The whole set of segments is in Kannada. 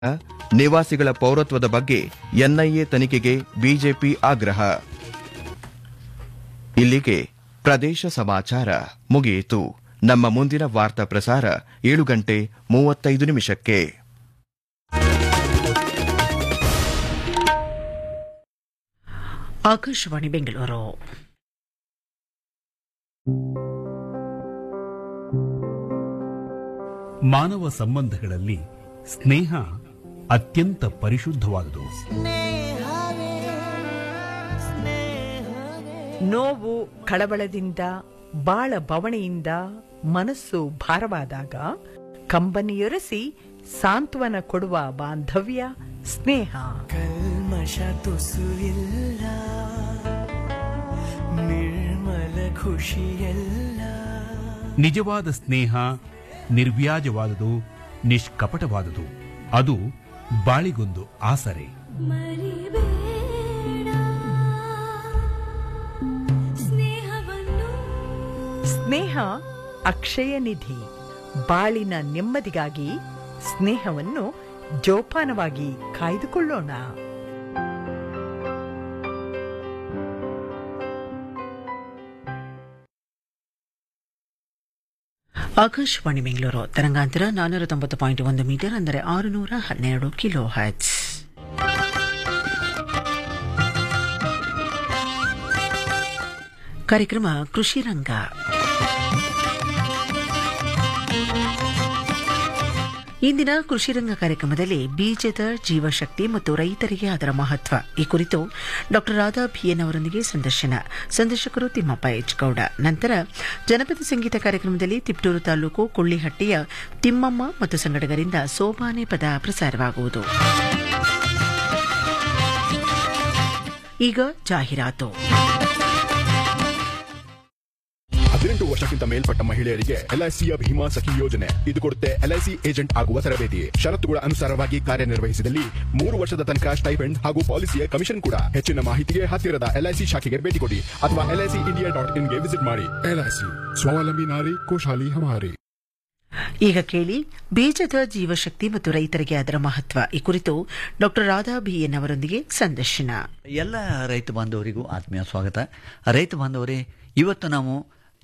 ನಿವಾಸಿಗಳ ಪೌರತ್ವದ ಬಗ್ಗೆ ಎನ್ಐಎ ತನಿಖೆಗೆ ಬಿಜೆಪಿ ಆಗ್ರಹ ಇಲ್ಲಿಗೆ ಪ್ರದೇಶ ಸಮಾಚಾರ ಮುಗಿಯಿತು ನಮ್ಮ ಮುಂದಿನ ವಾರ್ತಾ ಪ್ರಸಾರ ಏಳು ಗಂಟೆ ಮೂವತ್ತೈದು ನಿಮಿಷಕ್ಕೆ ಆಕಾಶವಾಣಿ ಬೆಂಗಳೂರು ಮಾನವ ಸಂಬಂಧಗಳಲ್ಲಿ ಸ್ನೇಹ ಅತ್ಯಂತ ಪರಿಶುದ್ಧವಾದುದು ನೋವು ಕಳವಳದಿಂದ ಬಾಳ ಬವಣೆಯಿಂದ ಮನಸ್ಸು ಭಾರವಾದಾಗ ಕಂಬನಿಯೊರೆಸಿ ಸಾಂತ್ವನ ಕೊಡುವ ಬಾಂಧವ್ಯ ಸ್ನೇಹ ಕಲ್ಮಶ ತುಸು ಇಲ್ಲ ನಿರ್ಮಲ ಖುಷಿಯಲ್ಲ ನಿಜವಾದ ಸ್ನೇಹ ನಿರ್ವ್ಯಾಜವಾದುದು ನಿಷ್ಕಪಟವಾದುದು ಅದು ಬಾಳಿಗೊಂದು ಆಸರೆ ಮರಿಬೇಡ ಸ್ನೇಹವನ್ನು ಸ್ನೇಹ ಅಕ್ಷಯ ನಿಧಿ ಬಾಳಿನ ನೆಮ್ಮದಿಗಾಗಿ ಸ್ನೇಹವನ್ನು ಜೋಪಾನವಾಗಿ ಕಾಯ್ದುಕೊಳ್ಳೋಣ ಆಕಾಶವಾಣಿ ಬೆಂಗಳೂರು ತರಂಗಾಂತರ ನಾನ್ನೂರ ತೊಂಬತ್ತು ಪಾಯಿಂಟ್ ಒಂದು ಮೀಟರ್ ಅಂದರೆ ಆರುನೂರ ಹನ್ನೆರಡು ಕಿಲೋ ಹ್ಯಾಟ್ಸ್ ಕಾರ್ಯಕ್ರಮ ಕೃಷಿ ರಂಗ ಇಂದಿನ ಕೃಷಿ ರಂಗ ಕಾರ್ಯಕ್ರಮದಲ್ಲಿ ಬೀಜದ ಜೀವಶಕ್ತಿ ಮತ್ತು ರೈತರಿಗೆ ಅದರ ಮಹತ್ವ ಈ ಕುರಿತು ಡಾಕ್ಟರ್ ರಾಧಾ ಬಿಎನ್ ಅವರೊಂದಿಗೆ ಸಂದರ್ಶನ ಸಂದರ್ಶಕರು ತಿಮ್ಮಪ್ಪ ಎಚ್ ಗೌಡ ನಂತರ ಜನಪದ ಸಂಗೀತ ಕಾರ್ಯಕ್ರಮದಲ್ಲಿ ತಿಪ್ಟೂರು ತಾಲೂಕು ಕೊಳ್ಳಿಹಟ್ಟಿಯ ತಿಮ್ಮಮ್ಮ ಮತ್ತು ಸಂಗಡಗರಿಂದ ಸೋಬಾನೆ ಪದ ಪ್ರಸಾರವಾಗುವುದು ಈಗ ಜಾಹೀರಾತು ಹದಿನೆಂಟು ವರ್ಷಕ್ಕಿಂತ ಮೇಲ್ಪಟ್ಟ ಮಹಿಳೆಯರಿಗೆ ಎಲ್ಐಸಿಯ ಭೀಮಾ ಸಖಿ ಯೋಜನೆ ಇದು ಕೊಡುತ್ತೆ ಎಲ್ಐಸಿ ಏಜೆಂಟ್ ಆಗುವ ತರಬೇತಿ ಷರತ್ತುಗಳ ಅನುಸಾರವಾಗಿ ಕಾರ್ಯನಿರ್ವಹಿಸಿದಲ್ಲಿ ಮೂರು ವರ್ಷದ ತನಕ ಸ್ಟೈಫೆಂಡ್ ಹಾಗೂ ಪಾಲಿಸಿಯ ಕಮಿಷನ್ ಕೂಡ ಹೆಚ್ಚಿನ ಮಾಹಿತಿಗೆ ಹತ್ತಿರದ ಎಲ್ಐಸಿ ಶಾಖೆಗೆ ಭೇಟಿ ಕೊಡಿ ಅಥವಾ ಎಲ್ಐಸಿ ಇಂಡಿಯಾ ಡಾಟ್ ಇನ್ಗೆ ವಿಸಿಟ್ ಮಾಡಿ ಎಲ್ಐಸಿ ಸ್ವಾವಲಂಬಿ ನಾರಿ ಕೋಶಾಲಿ ಹಮಾರಿ ಈಗ ಕೇಳಿ ಬೀಜದ ಜೀವಶಕ್ತಿ ಮತ್ತು ರೈತರಿಗೆ ಅದರ ಮಹತ್ವ ಈ ಕುರಿತು ಡಾಕ್ಟರ್ ರಾಧಾ ಬಿಎನ್ ಅವರೊಂದಿಗೆ ಸಂದರ್ಶನ ಎಲ್ಲ ರೈತ ಬಾಂಧವರಿಗೂ ಆತ್ಮೀಯ ಸ್ವಾಗತ ರೈತ ಬಾಂಧವರೇ ಇವತ್ತು ನಾವು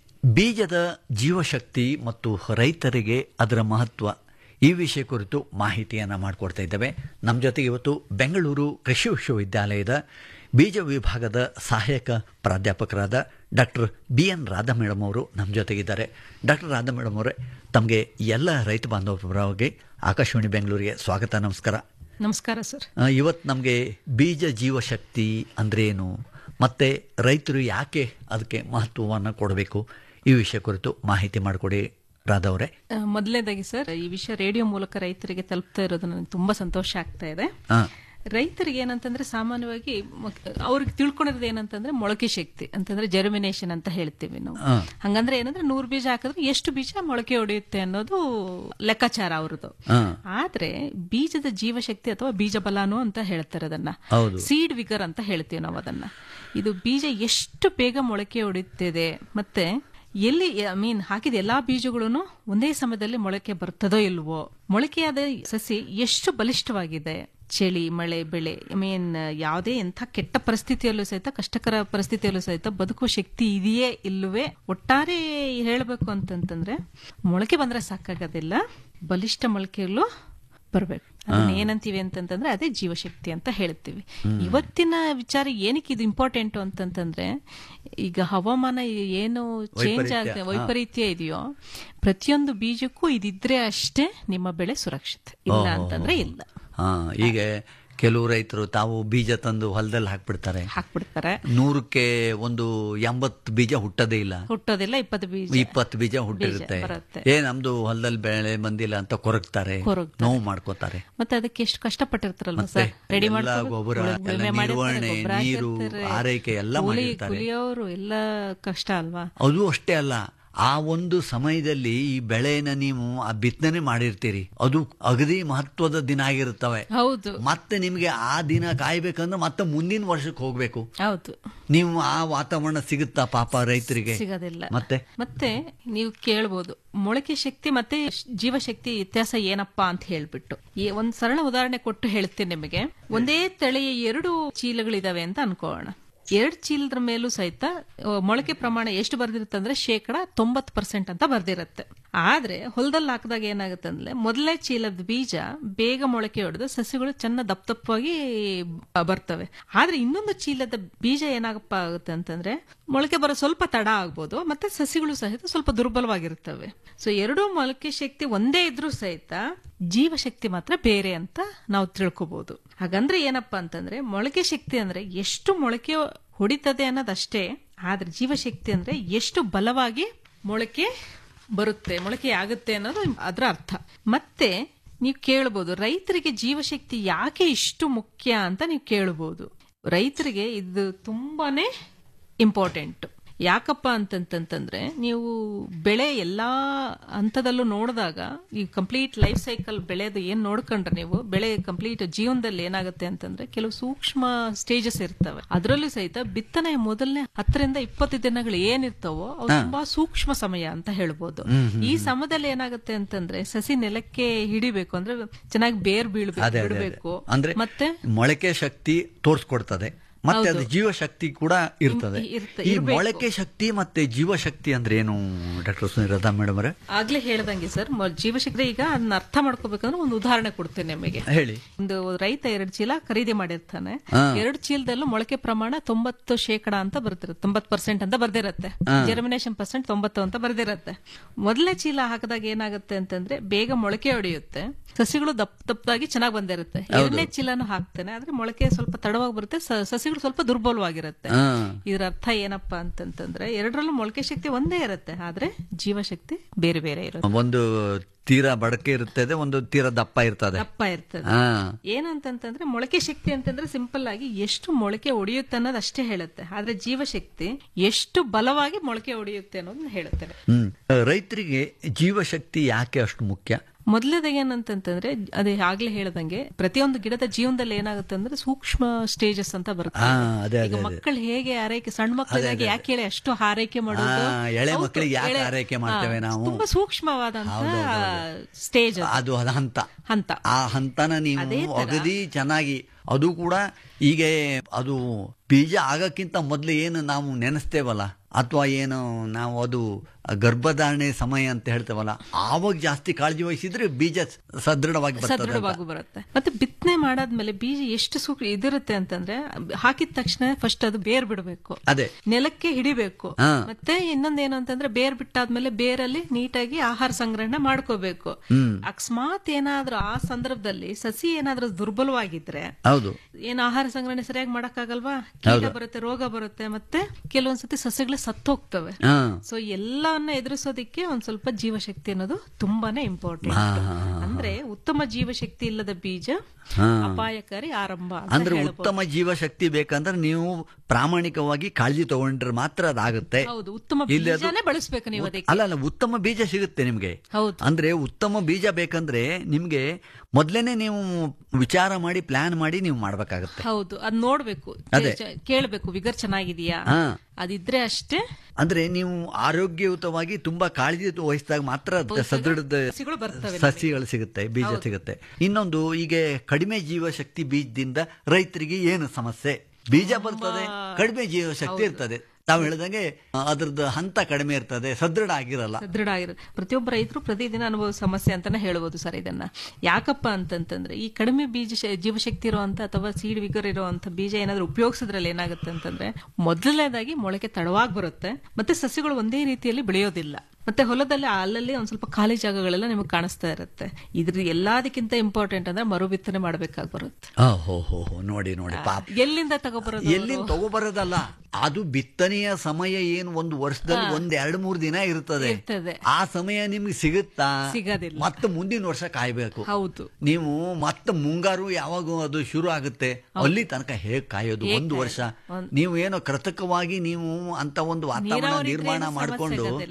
ಬೀಜದ ಜೀವಶಕ್ತಿ ಮತ್ತು ರೈತರಿಗೆ ಅದರ ಮಹತ್ವ ಈ ವಿಷಯ ಕುರಿತು ಮಾಹಿತಿಯನ್ನು ಮಾಡಿಕೊಡ್ತಾ ಇದ್ದೇವೆ ನಮ್ಮ ಜೊತೆಗೆ ಇವತ್ತು ಬೆಂಗಳೂರು ಕೃಷಿ ವಿಶ್ವವಿದ್ಯಾಲಯದ ಬೀಜ ವಿಭಾಗದ ಸಹಾಯಕ ಪ್ರಾಧ್ಯಾಪಕರಾದ doctor B N Radha madam ಅವರು ನಮ್ಮ ಜೊತೆಗಿದ್ದಾರೆ ಡಾಕ್ಟರ್ ರಾಧಾ ಮೇಡಮ್ ಅವರೇ ತಮಗೆ ಎಲ್ಲ ರೈತ ಬಾಂಧವರ ಪರವಾಗಿ ಆಕಾಶವಾಣಿ ಬೆಂಗಳೂರಿಗೆ ಸ್ವಾಗತ ನಮಸ್ಕಾರ ನಮಸ್ಕಾರ ಸರ್ ಆ, ಇವತ್ತು ನಮಗೆ ಬೀಜ ಜೀವಶಕ್ತಿ ಅಂದ್ರೆ ಏನು ಮತ್ತೆ ರೈತರು ಯಾಕೆ ಅದಕ್ಕೆ ಮಹತ್ವವನ್ನು ಕೊಡಬೇಕು ಈ ವಿಷಯ ಕುರಿತು ಮಾಹಿತಿ ಮಾಡಿಕೊಡಿ ರಾಧವ್ರೆ ಆ, ಮೊದಲನೇದಾಗಿ ಸರ್ ಈ ವಿಷಯ ರೇಡಿಯೋ ಮೂಲಕ ರೈತರಿಗೆ ತಲುಪ್ತಾ ಇರೋದು ನನಗೆ ತುಂಬಾ ಸಂತೋಷ ಆಗ್ತಾ ಇದೆ ಹಾ. ರೈತರಿಗೆ ಏನಂತಂದ್ರೆ ಸಾಮಾನ್ಯವಾಗಿ ಮಕ್- ಅವ್ರಿಗೆ ತಿಳ್ಕೊಂಡಿರೋದು ಏನಂತಂದ್ರೆ ಮೊಳಕೆ ಶಕ್ತಿ ಅಂತಂದ್ರೆ ಜರ್ಮಿನೇಷನ್ ಅಂತ ಹೇಳ್ತೀವಿ ನಾವು ಹಾ. ಹಂಗಂದ್ರೆ ಏನಂದ್ರೆ ನೂರು ಬೀಜ ಹಾಕಿದ್ರೆ ಎಷ್ಟು ಬೀಜ ಮೊಳಕೆ ಹೊಡೆಯುತ್ತೆ ಅನ್ನೋದು ಲೆಕ್ಕಾಚಾರ ಅವ್ರದ್ದು ಹಾ. ಆದ್ರೆ ಬೀಜದ ಜೀವಶಕ್ತಿ ಅಥವಾ ಬೀಜ ಬಲಾನು ಅಂತ ಹೇಳ್ತಾರೆ ಅದನ್ನ ಹೌದು. ಸೀಡ್ ವಿಗರ್ ಅಂತ ಹೇಳ್ತೀವಿ ನಾವು ಅದನ್ನ ಇದು ಬೀಜ ಎಷ್ಟು ಬೇಗ ಮೊಳಕೆ ಹೊಡೆಯುತ್ತಿದೆ ಮತ್ತೆ ಎಲ್ಲಿ ಐ ಮೀನ್ ಹಾಕಿದ ಎಲ್ಲಾ ಬೀಜಗಳನ್ನು ಒಂದೇ ಸಮಯದಲ್ಲಿ ಮೊಳಕೆ ಬರ್ತದೋ ಇಲ್ವೋ ಮೊಳಕೆಯಾದ ಸಸಿ ಎಷ್ಟು ಬಲಿಷ್ಠವಾಗಿದೆ ಚಳಿ ಮಳೆ ಬೆಳೆ ಐ ಮೀನ್ ಯಾವುದೇ ಎಂಥ ಕೆಟ್ಟ ಪರಿಸ್ಥಿತಿಯಲ್ಲೂ ಸಹಿತ ಕಷ್ಟಕರ ಪರಿಸ್ಥಿತಿಯಲ್ಲೂ ಸಹಿತ ಬದುಕುವ ಶಕ್ತಿ ಇದೆಯೇ ಇಲ್ಲವೇ ಒಟ್ಟಾರೆ ಹೇಳಬೇಕು ಅಂತಂತಂದ್ರೆ ಮೊಳಕೆ ಬಂದ್ರೆ ಸಾಕಾಗೋದಿಲ್ಲ ಬಲಿಷ್ಠ ಮೊಳಕೆಯಲ್ಲೂ ಬರ್ಬೇಕು ಅದನ್ನ ಏನಂತೀವಿ ಅಂತಂತಂದ್ರೆ ಅದೇ ಜೀವಶಕ್ತಿ ಅಂತ ಹೇಳ್ತೀವಿ ಇವತ್ತಿನ ವಿಚಾರ ಏನಕ್ಕೆ ಇದು ಇಂಪಾರ್ಟೆಂಟ್ ಅಂತಂತಂದ್ರೆ ಈಗ ಹವಾಮಾನ ಏನು ಚೇಂಜ್ ವೈಪರೀತ್ಯ, ಆಗ್ತದೆ ಹಾ. ವೈಪರೀತ್ಯ ಇದೆಯೋ ಪ್ರತಿಯೊಂದು ಬೀಜಕ್ಕೂ ಇದಿದ್ರೆ ಅಷ್ಟೇ ನಿಮ್ಮ ಬೆಳೆ ಸುರಕ್ಷಿತ ಇಲ್ಲ ಓಹೋ. ಅಂತಂದ್ರೆ ಇಲ್ಲ ಹಾ ಈಗ ಕೆಲವು ರೈತರು ತಾವು ಬೀಜ ತಂದು ಹೊಲದಲ್ಲಿ ಹಾಕ್ಬಿಡ್ತಾರೆ ಹಾಕ್ಬಿಡ್ತಾರೆ ನೂರಕ್ಕೆ ಒಂದು ಎಂಬತ್ತು ಬೀಜ ಹುಟ್ಟೋದೇ ಇಲ್ಲ ಹುಟ್ಟೋದಿಲ್ಲ ಇಪ್ಪತ್ತು ಬೀಜ ಇಪ್ಪತ್ತು ಬೀಜ ಹುಟ್ಟಿರುತ್ತೆ ಬರುತ್ತೆ. ಏ ನಮ್ದು ಹೊಲದಲ್ಲಿ ಬೆಳೆ ಬಂದಿಲ್ಲ ಅಂತ ಕೊರಗ್ತಾರೆ ಕೊರಗ್ತಾರೆ. ನೋವು ಮಾಡ್ಕೋತಾರೆ ಮತ್ತೆ ಅದಕ್ಕೆ ಎಷ್ಟು ಕಷ್ಟಪಟ್ಟಿರ್ತಾರಲ್ವ ಮತ್ತೆ ಸರ್ ರೆಡಿ ಎಲ್ಲ ಗೊಬ್ಬರ, ಎಲ್ಲ ನಿರ್ವಹಣೆ, ನೀರು, ಆರೈಕೆ ಎಲ್ಲ ಮಾಡಿರ್ತಾರೆ. ಕುಲಿಯವರು ಎಲ್ಲ ಕಷ್ಟ ಅಲ್ವಾ ಅದು ಅಷ್ಟೇ ಅಲ್ಲ ಆ ಒಂದು ಸಮಯದಲ್ಲಿ ಈ ಬೆಳೆನ ನೀವು ಆ ಬಿತ್ತನೆ ಮಾಡಿರ್ತೀರಿ ಅದು ಅಗದಿ ಮಹತ್ವದ ದಿನ ಆಗಿರುತ್ತವೆ ಹೌದು ಮತ್ತೆ ನಿಮಗೆ ಆ ದಿನ ಕಾಯ್ಬೇಕಂದ್ರೆ ಮತ್ತೆ ಮುಂದಿನ ವರ್ಷಕ್ಕೆ ಹೋಗ್ಬೇಕು ಹೌದು ನೀವು ಆ ವಾತಾವರಣ ಸಿಗುತ್ತಾ ಪಾಪ ರೈತರಿಗೆ ಸಿಗೋದಿಲ್ಲ ಮತ್ತೆ ಮತ್ತೆ ನೀವು ಕೇಳ್ಬೋದು ಮೊಳಕೆ ಶಕ್ತಿ ಮತ್ತೆ ಜೀವಶಕ್ತಿ ವ್ಯತ್ಯಾಸ ಏನಪ್ಪಾ ಅಂತ ಹೇಳ್ಬಿಟ್ಟು ಈ ಒಂದ್ ಸರಳ ಉದಾಹರಣೆ ಕೊಟ್ಟು ಹೇಳ್ತೀನಿ ನಿಮಗೆ ಒಂದೇ ತಳಿಯ ಎರಡು ಚೀಲಗಳಿದಾವೆ ಅಂತ ಅನ್ಕೋಣ ಎರಡ್ ಚೀಲದ ಮೇಲೂ ಸಹಿತ ಆ, ಮೊಳಕೆ ಪ್ರಮಾಣ ಎಷ್ಟು ಬರ್ದಿರುತ್ತೆ ಅಂದ್ರೆ ಶೇಕಡ ತೊಂಬತ್ ಪರ್ಸೆಂಟ್ ಅಂತ ಬರ್ದಿರುತ್ತೆ ಆದ್ರೆ ಹೊಲದಲ್ಲಿ ಹಾಕಿದಾಗ ಏನಾಗುತ್ತೆ ಅಂದ್ರೆ ಮೊದಲನೇ ಚೀಲದ ಬೀಜ ಬೇಗ ಮೊಳಕೆ ಹೊಡೆದು ಸಸ್ಯಗಳು ಚೆನ್ನ ದಪ್ಪ ದಪ್ಪವಾಗಿ ಬ- ಬರ್ತವೆ ಆದ್ರೆ ಇನ್ನೊಂದು ಚೀಲದ ಬೀಜ ಏನಾಗಪ್ಪ ಆಗುತ್ತೆ ಅಂತಂದ್ರೆ ಮೊಳಕೆ ಬರೋ ಸ್ವಲ್ಪ ತಡ ಆಗ್ಬೋದು ಮತ್ತೆ ಸಸಿಗಳು ಸಹಿತ ಸ್ವಲ್ಪ ದುರ್ಬಲವಾಗಿರ್ತವೆ ಸೊ ಎರಡೂ ಮೊಳಕೆ ಶಕ್ತಿ ಒಂದೇ ಇದ್ರೂ ಸಹಿತ ಜೀವಶಕ್ತಿ ಮಾತ್ರ ಬೇರೆ ಅಂತ ನಾವು ತಿಳ್ಕೊಬಹುದು ಹಾಗಂದ್ರೆ ಏನಪ್ಪಾ ಅಂತಂದ್ರೆ ಮೊಳಕೆ ಶಕ್ತಿ ಅಂದ್ರೆ ಎಷ್ಟು ಮೊಳಕೆ ಹೊಡಿತದೆ ಅನ್ನೋದಷ್ಟೇ ಆದ್ರೆ ಜೀವಶಕ್ತಿ ಅಂದ್ರೆ ಎಷ್ಟು ಬಲವಾಗಿ ಮೊಳಕೆ ಬರುತ್ತೆ ಮೊಳಕೆ ಆಗುತ್ತೆ ಅನ್ನೋದು ಅದರ ಅರ್ಥ ಮತ್ತೆ ನೀವು ಕೇಳ್ಬೋದು ರೈತರಿಗೆ ಜೀವಶಕ್ತಿ ಯಾಕೆ ಇಷ್ಟು ಮುಖ್ಯ ಅಂತ ನೀವು ಕೇಳ್ಬೋದು ರೈತರಿಗೆ ಇದು ತುಂಬಾನೇ ಇಂಪಾರ್ಟೆಂಟ್ ಯಾಕಪ್ಪ ಅಂತಂತಂತಂದ್ರೆ ನೀವು ಬೆಳೆ ಎಲ್ಲಾ ಹಂತದಲ್ಲೂ ನೋಡಿದಾಗ ಈ ಕಂಪ್ಲೀಟ್ ಲೈಫ್ ಸೈಕಲ್ ಬೆಳೆದು ಏನ್ ನೋಡ್ಕೊಂಡ್ರೆ ನೀವು ಬೆಳೆ ಕಂಪ್ಲೀಟ್ ಜೀವನದಲ್ಲಿ ಏನಾಗುತ್ತೆ ಅಂತಂದ್ರೆ ಕೆಲವು ಸೂಕ್ಷ್ಮ ಸ್ಟೇಜಸ್ ಇರ್ತವೆ ಅದರಲ್ಲೂ ಸಹಿತ ಬಿತ್ತನೆ ಮೊದಲನೇ ಹತ್ತರಿಂದ ಇಪ್ಪತ್ತು ದಿನಗಳು ಏನಿರ್ತಾವೋ ಅವು ತುಂಬಾ ಸೂಕ್ಷ್ಮ ಸಮಯ ಅಂತ ಹೇಳ್ಬೋದು ಈ ಸಮಯದಲ್ಲಿ ಏನಾಗುತ್ತೆ ಅಂತಂದ್ರೆ ಸಸಿ ನೆಲಕ್ಕೆ ಹಿಡಿಬೇಕು ಅಂದ್ರೆ ಚೆನ್ನಾಗಿ ಬೇರ್ ಬೀಳ್ಬೇಕು ಅದೇ ಅದೇ ಅದೇ. ಬಿಡ್ಬೇಕು ಅಂದ್ರೆ ಮತ್ತೆ ಮೊಳಕೆ ಶಕ್ತಿ ತೋರಿಸ್ಕೊಡ್ತದೆ ಮತ್ತೆ ಅದು ಜೀವಶಕ್ತಿ ಕೂಡ ಇರ್ತದೆ ಇರ್ತ- ಈ ಇರ್ಬೇಕು. ಮೊಳಕೆ ಶಕ್ತಿ ಮತ್ತೆ ಜೀವಶಕ್ತಿ ಅಂದ್ರೆ ಏನು ಡಾಕ್ಟರ್ ಸುನಿರತಾ ಮೇಡಮ್ ಅವರೇ ಆಗ್ಲೇ ಹೇಳ್ದಂಗೆ ಸರ್ ಮ- ಜೀವಶಕ್ತಿ ಈಗ ಅದನ್ನ ಅರ್ಥ ಮಾಡ್ಕೋಬೇಕಂದ್ರೆ ಒಂದು ಉದಾಹರಣೆ ಕೊಡ್ತೇನೆ ನಿಮಗೆ ಹೇಳಿ ಒಂದು ರೈತ ಎರಡು ಚೀಲ ಖರೀದಿ ಮಾಡಿರ್ತಾನೆ ಹಾ. ಎರಡು ಚೀಲದಲ್ಲೂ ಮೊಳಕೆ ಪ್ರಮಾಣ ತೊಂಬತ್ತು ಶೇಕಡ ಅಂತ ಬರ್ತಿರುತ್ತೆ ತೊಂಬತ್ ಪರ್ಸೆಂಟ್ ಅಂತ ಬರ್ದಿರತ್ತೆ ಜರ್ಮಿನೇಷನ್ ಪರ್ಸೆಂಟ್ ತೊಂಬತ್ತು ಅಂತ ಬರ್ದಿರತ್ತೆ ಮೊದಲನೇ ಚೀಲ ಹಾಕಿದಾಗ ಏನಾಗುತ್ತೆ ಅಂತಂದ್ರೆ ಬೇಗ ಮೊಳಕೆ ಹೊಡೆಯುತ್ತೆ ಸಸಿಗಳು ದಪ್ಪ ದಪ್ಪದಾಗಿ ಚೆನ್ನಾಗಿ ಬಂದಿರುತ್ತೆ ಎರಡನೇ ಚೀಲನು ಹಾಕ್ತೇನೆ ಆದ್ರೆ ಮೊಳಕೆ ಸ್ವಲ್ಪ ತಡವಾಗಿ ಬರುತ್ತೆ ಸ- ಸಸಿಗಳು ಸ್ವಲ್ಪ ದುರ್ಬಲವಾಗಿರುತ್ತೆ ಹಾ. ಇದರ ಅರ್ಥ ಏನಪ್ಪಾ ಅಂತಂತಂದ್ರೆ ಎರಡರಲ್ಲೂ ಮೊಳಕೆ ಶಕ್ತಿ ಒಂದೇ ಇರುತ್ತೆ ಆದ್ರೆ ಜೀವಶಕ್ತಿ ಬೇರೆ ಬೇರೆ ಇರುತ್ತೆ ಒಂದು ತೀರಾ ಬಡಕೆ ಇರ್ತದೆ ಒಂದು ತೀರಾ ದಪ್ಪ ಇರ್ತದೆ ದಪ್ಪ ಇರ್ತದೆ ಹಾ ಏನಂತಂತಂದ್ರೆ ಮೊಳಕೆ ಶಕ್ತಿ ಅಂತಂದ್ರೆ ಸಿಂಪಲ್ ಆಗಿ ಎಷ್ಟು ಮೊಳಕೆ ಒಡೆಯುತ್ತೆ ಅನ್ನೋದು ಅಷ್ಟೇ ಹೇಳುತ್ತೆ ಆದ್ರೆ ಜೀವಶಕ್ತಿ ಎಷ್ಟು ಬಲವಾಗಿ ಮೊಳಕೆ ಒಡೆಯುತ್ತೆ ಅನ್ನೋದನ್ನ ಹೇಳುತ್ತೆ ಹ್ಮ್ ರೈತರಿಗೆ ಜೀವಶಕ್ತಿ ಯಾಕೆ ಅಷ್ಟು ಮುಖ್ಯ ಮೊದಲನೇದಾಗಿ ಏನಂತಂತಂದ್ರೆ ಅದೇ ಆಗ್ಲೇ ಹೇಳ್ದಂಗೆ ಪ್ರತಿಯೊಂದು ಗಿಡದ ಜೀವನದಲ್ಲಿ ಏನಾಗುತ್ತೆ ಅಂದ್ರೆ ಸೂಕ್ಷ್ಮ ಸ್ಟೇಜಸ್ ಅಂತ ಬರುತ್ತೆ ಆ, ಅದೇ, ಈಗ ಅದೇ, ಅದೇ. ಮಕ್ಕಳು ಹೇಗೆ ಆರೈಕೆ ಸಣ್ಣ ಮಕ್ಕಳಿಗಾಗಿ ಯಾಕೆ ಹೇಳಿ ಅಷ್ಟು ಹಾರೈಕೆ ಮಾಡೋದು ಆ, ಎಳೆ ಹೌದು, ಮಕ್ಕಳಿಗೆ ಯಾಕೆ ಎಳೆ- ಆರೈಕೆ ಆ, ಮಾಡ್ತೇವೆ ನಾವು? ತುಂಬಾ ಸೂಕ್ಷ್ಮವಾದಂತ ಹೌದು, ಹೌದು, ಸ್ಟೇಜ್ ಅದು ಅದ ಹಂತ ಹಂತ ಆ ಹಂತನ ನೀವು ಅದೇ ತರ. ಅಗದಿ ಚೆನ್ನಾಗಿ ಅದು ಕೂಡ ಈಗ ಅದು ಬೀಜ ಆಗಕ್ಕಿಂತ ಮೊದಲು ಏನು ನಾವು ನೆನೆಸ್ತೇವಲ್ಲ ಅಥವಾ ಏನು ನಾವು ಅದು ಗರ್ಭಧಾರಣೆ ಸಮಯ ಅಂತ ಹೇಳ್ತೇವಲ್ಲ ಆವಾಗ ಜಾಸ್ತಿ ಕಾಳಜಿ ವಹಿಸಿದ್ರೆ ಬೀಜ ಸದೃಢವಾಗಿ ಬರ್ತದೆ ಅಂತ. ಸದೃಢವಾಗಿ ಬರುತ್ತೆ ಮತ್ತೆ ಬಿತ್ತನೆ ಮಾಡಾದ್ಮೇಲೆ ಬೀಜ ಎಷ್ಟು ಸೂಕ್ ಇದಿರುತ್ತೆ ಅಂತಂದ್ರೆ ಹಾಕಿದ ತಕ್ಷಣ ಫಸ್ಟ್ ಅದು ಬೇರ್ ಬಿಡಬೇಕು ಅದೇ ನೆಲಕ್ಕೆ ಹಿಡಿಬೇಕು ಹಾ. ಮತ್ತೆ ಇನ್ನೊಂದೇನು ಅಂತಂದ್ರೆ ಬೇರ್ ಬಿಟ್ಟಾದ್ಮೇಲೆ ಬೇರಲ್ಲಿ ನೀಟಾಗಿ ಆಹಾರ ಸಂಗ್ರಹಣೆ ಮಾಡ್ಕೋಬೇಕು ಅಕಸ್ಮಾತ್ ಏನಾದ್ರೂ ಆ ಸಂದರ್ಭದಲ್ಲಿ ಸಸಿ ಏನಾದ್ರೂ ದುರ್ಬಲವಾಗಿದ್ರೆ ಹೌದು ಏನ್ ಆಹಾರ ಸಂಗ್ರಹಣೆ ಸರಿಯಾಗಿ ಮಾಡಕ್ಕಾಗಲ್ವಾ ಕೀಟ ಬರುತ್ತೆ ರೋಗ ಬರುತ್ತೆ ಮತ್ತೆ ಕೆಲವೊಂದ್ಸತಿ ಸಸ್ಯಗಳು ಸತ್ತು ಹೋಗ್ತವೆ ಹಾ ಸೊ ಎಲ್ಲವನ್ನ ಎದುರಿಸೋದಿಕ್ಕೆ ಒಂದ್ ಸ್ವಲ್ಪ ಜೀವಶಕ್ತಿ ಅನ್ನೋದು ತುಂಬಾನೇ ಇಂಪಾರ್ಟೆಂಟ್ ಅಂದ್ರೆ ಉತ್ತಮ ಜೀವಶಕ್ತಿ ಇಲ್ಲದ ಬೀಜ ಅಪಾಯಕಾರಿ ಆರಂಭ ಅಂತ ಅಂದ್ರೆ ಹೇಳ್ಬೋದು. ಉತ್ತಮ ಜೀವಶಕ್ತಿ ಬೇಕಂದ್ರೆ ನೀವು ಪ್ರಾಮಾಣಿಕವಾಗಿ ಕಾಳಜಿ ತಗೊಂಡ್ರೆ ಮಾತ್ರ ಅದಾಗುತ್ತೆ ಹೌದು ಉತ್ತಮ ಇಲ್ಲಿ ಅದು- ಬೀಜನೇ ಬಳಸ್ಬೇಕು ನೀವು ಅದಕ್ಕೆ ಅಲ್ಲ ಅಲ್ಲ ಉತ್ತಮ ಬೀಜ ಸಿಗುತ್ತೆ ನಿಮ್ಗೆ ಹೌದು ಅಂದ್ರೆ ಉತ್ತಮ ಬೀಜ ಬೇಕಂದ್ರೆ ನಿಮ್ಗೆ ಮೊದ್ಲೇನೆ ನೀವು ವಿಚಾರ ಮಾಡಿ ಪ್ಲಾನ್ ಮಾಡಿ ನೀವು ಮಾಡ್ಬೇಕಾಗತ್ತೆ ಹೌದು ಅದ್ ನೋಡ್ಬೇಕು ಅದೇ. ಚ- ಕೇಳ್ಬೇಕು ವಿಗರ್ ಚೆನ್ನಾಗಿದೆಯಾ ಹಾ ಅದಿದ್ರೆ ಅಷ್ಟೇ ಅಂದ್ರೆ ನೀವು ಆರೋಗ್ಯಯುತವಾಗಿ ತುಂಬಾ ಕಾಳಜಿ ವಹಿಸಿದಾಗ ಮಾತ್ರ ಅದ್ ಸದೃಢದ ಸಸಿಗಳು ಬರ್ತವೆ ಸಸಿಗಳು ಸಿಗುತ್ತೆ ಬೀಜ ಸಿಗುತ್ತೆ ಇನ್ನೊಂದು ಈಗ ಕಡಿಮೆ ಜೀವಶಕ್ತಿ ಬೀಜದಿಂದ ರೈತರಿಗೆ ಏನು ಸಮಸ್ಯೆ ಬೀಜ ಬರ್ತದೆ ಕಡಿಮೆ ಜೀವಶಕ್ತಿ ಇರ್ತದೆ ತಾವು ಹೇಳ್ದಂಗೆ ಆ, ಅದ್ರದ್ದು ಹಂತ ಕಡಿಮೆ ಇರ್ತದೆ ಸದೃಢ ಆಗಿರಲ್ಲ ದೃಢ ಆಗಿರುತ್ತೆ ಪ್ರತಿಯೊಬ್ಬ ರೈತರು ಪ್ರತಿದಿನ ಅನುಭವ ಸಮಸ್ಯೆ ಅಂತಾನೆ ಹೇಳ್ಬೋದು ಸರ್ ಇದನ್ನ ಯಾಕಪ್ಪ ಅಂತಂತಂದ್ರೆ ಈ ಕಡಿಮೆ ಬೀಜ ಶ- ಜೀವಶಕ್ತಿ ಇರುವಂತ ಅಥವಾ ಸೀಡ್ ವಿಗರ್ ಇರುವಂತ ಬೀಜ ಏನಾದ್ರೂ ಉಪಯೋಗಿಸಿದ್ರಲ್ಲಿ ಏನಾಗುತ್ತೆ ಅಂತಂದ್ರೆ ಮೊದಲನೇದಾಗಿ ಮೊಳಕೆ ತಡವಾಗಿ ಬರುತ್ತೆ ಮತ್ತೆ ಸಸ್ಯಗಳು ಒಂದೇ ರೀತಿಯಲ್ಲಿ ಬೆಳೆಯೋದಿಲ್ಲ ಮತ್ತೆ ಹೊಲದಲ್ಲಿ ಅಲ್ಲಲ್ಲಿ ಒಂದ್ ಸ್ವಲ್ಪ ಖಾಲಿ ಜಾಗಗಳೆಲ್ಲ ನಿಮಗೆ ಕಾಣಿಸ್ತಾ ಇರುತ್ತೆ ಇದ್ರ ಎಲ್ಲದಕ್ಕಿಂತ ಇಂಪಾರ್ಟೆಂಟ್ ಅಂದ್ರೆ ಮರು ಬಿತ್ತನೆ ಮಾಡ್ಬೇಕಾಗಿ ಬರುತ್ತೆ ಆ, ಹೋ ಹೋ ಹೋ ನೋಡಿ ನೋಡಿ ಪಾಪ ಎಲ್ಲಿಂದ ತಗೊಬರೋದು ಎಲ್ಲಿಂದ ತಗೋಬರೋದಲ್ಲ ಅದು ಬಿತ್ತನೆಯ ಸಮಯ ಏನು ಒಂದು ವರ್ಷದಲ್ಲಿ ಒಂದ್ ಎರಡ್ ಮೂರ್ ದಿನ ಇರ್ತದೆ ಇರ್ತದೆ. ಆ ಸಮಯ ನಿಮ್ಗೆ ಸಿಗುತ್ತಾ ಸಿಗೋದಿಲ್ಲ. ಮತ್ತೆ ಮುಂದಿನ ವರ್ಷ ಕಾಯ್ಬೇಕು ಹೌದು ನೀವು ಮತ್ತೆ ಮುಂಗಾರು ಯಾವಾಗ ಅದು ಶುರು ಆಗುತ್ತೆ ಅಲ್ಲಿ ತನಕ ಹೇಗ್ ಕಾಯೋದು ಹೇಗ್ ಒಂದು ಕಾಯೋದು? ವರ್ಷ ಒಂದ್- ನೀವು ಏನೋ ಕೃತಕವಾಗಿ ನೀವು ಅಂತ ಒಂದು ವಾತಾವರಣ ನೀರಾವರಿ ಇದ್ರೆ ನಿರ್ಮಾಣ ಏನು ಸಮಸ್ಯೆ ಮಾಡಿಕೊಂಡು ಆಗೋದಿಲ್ಲ.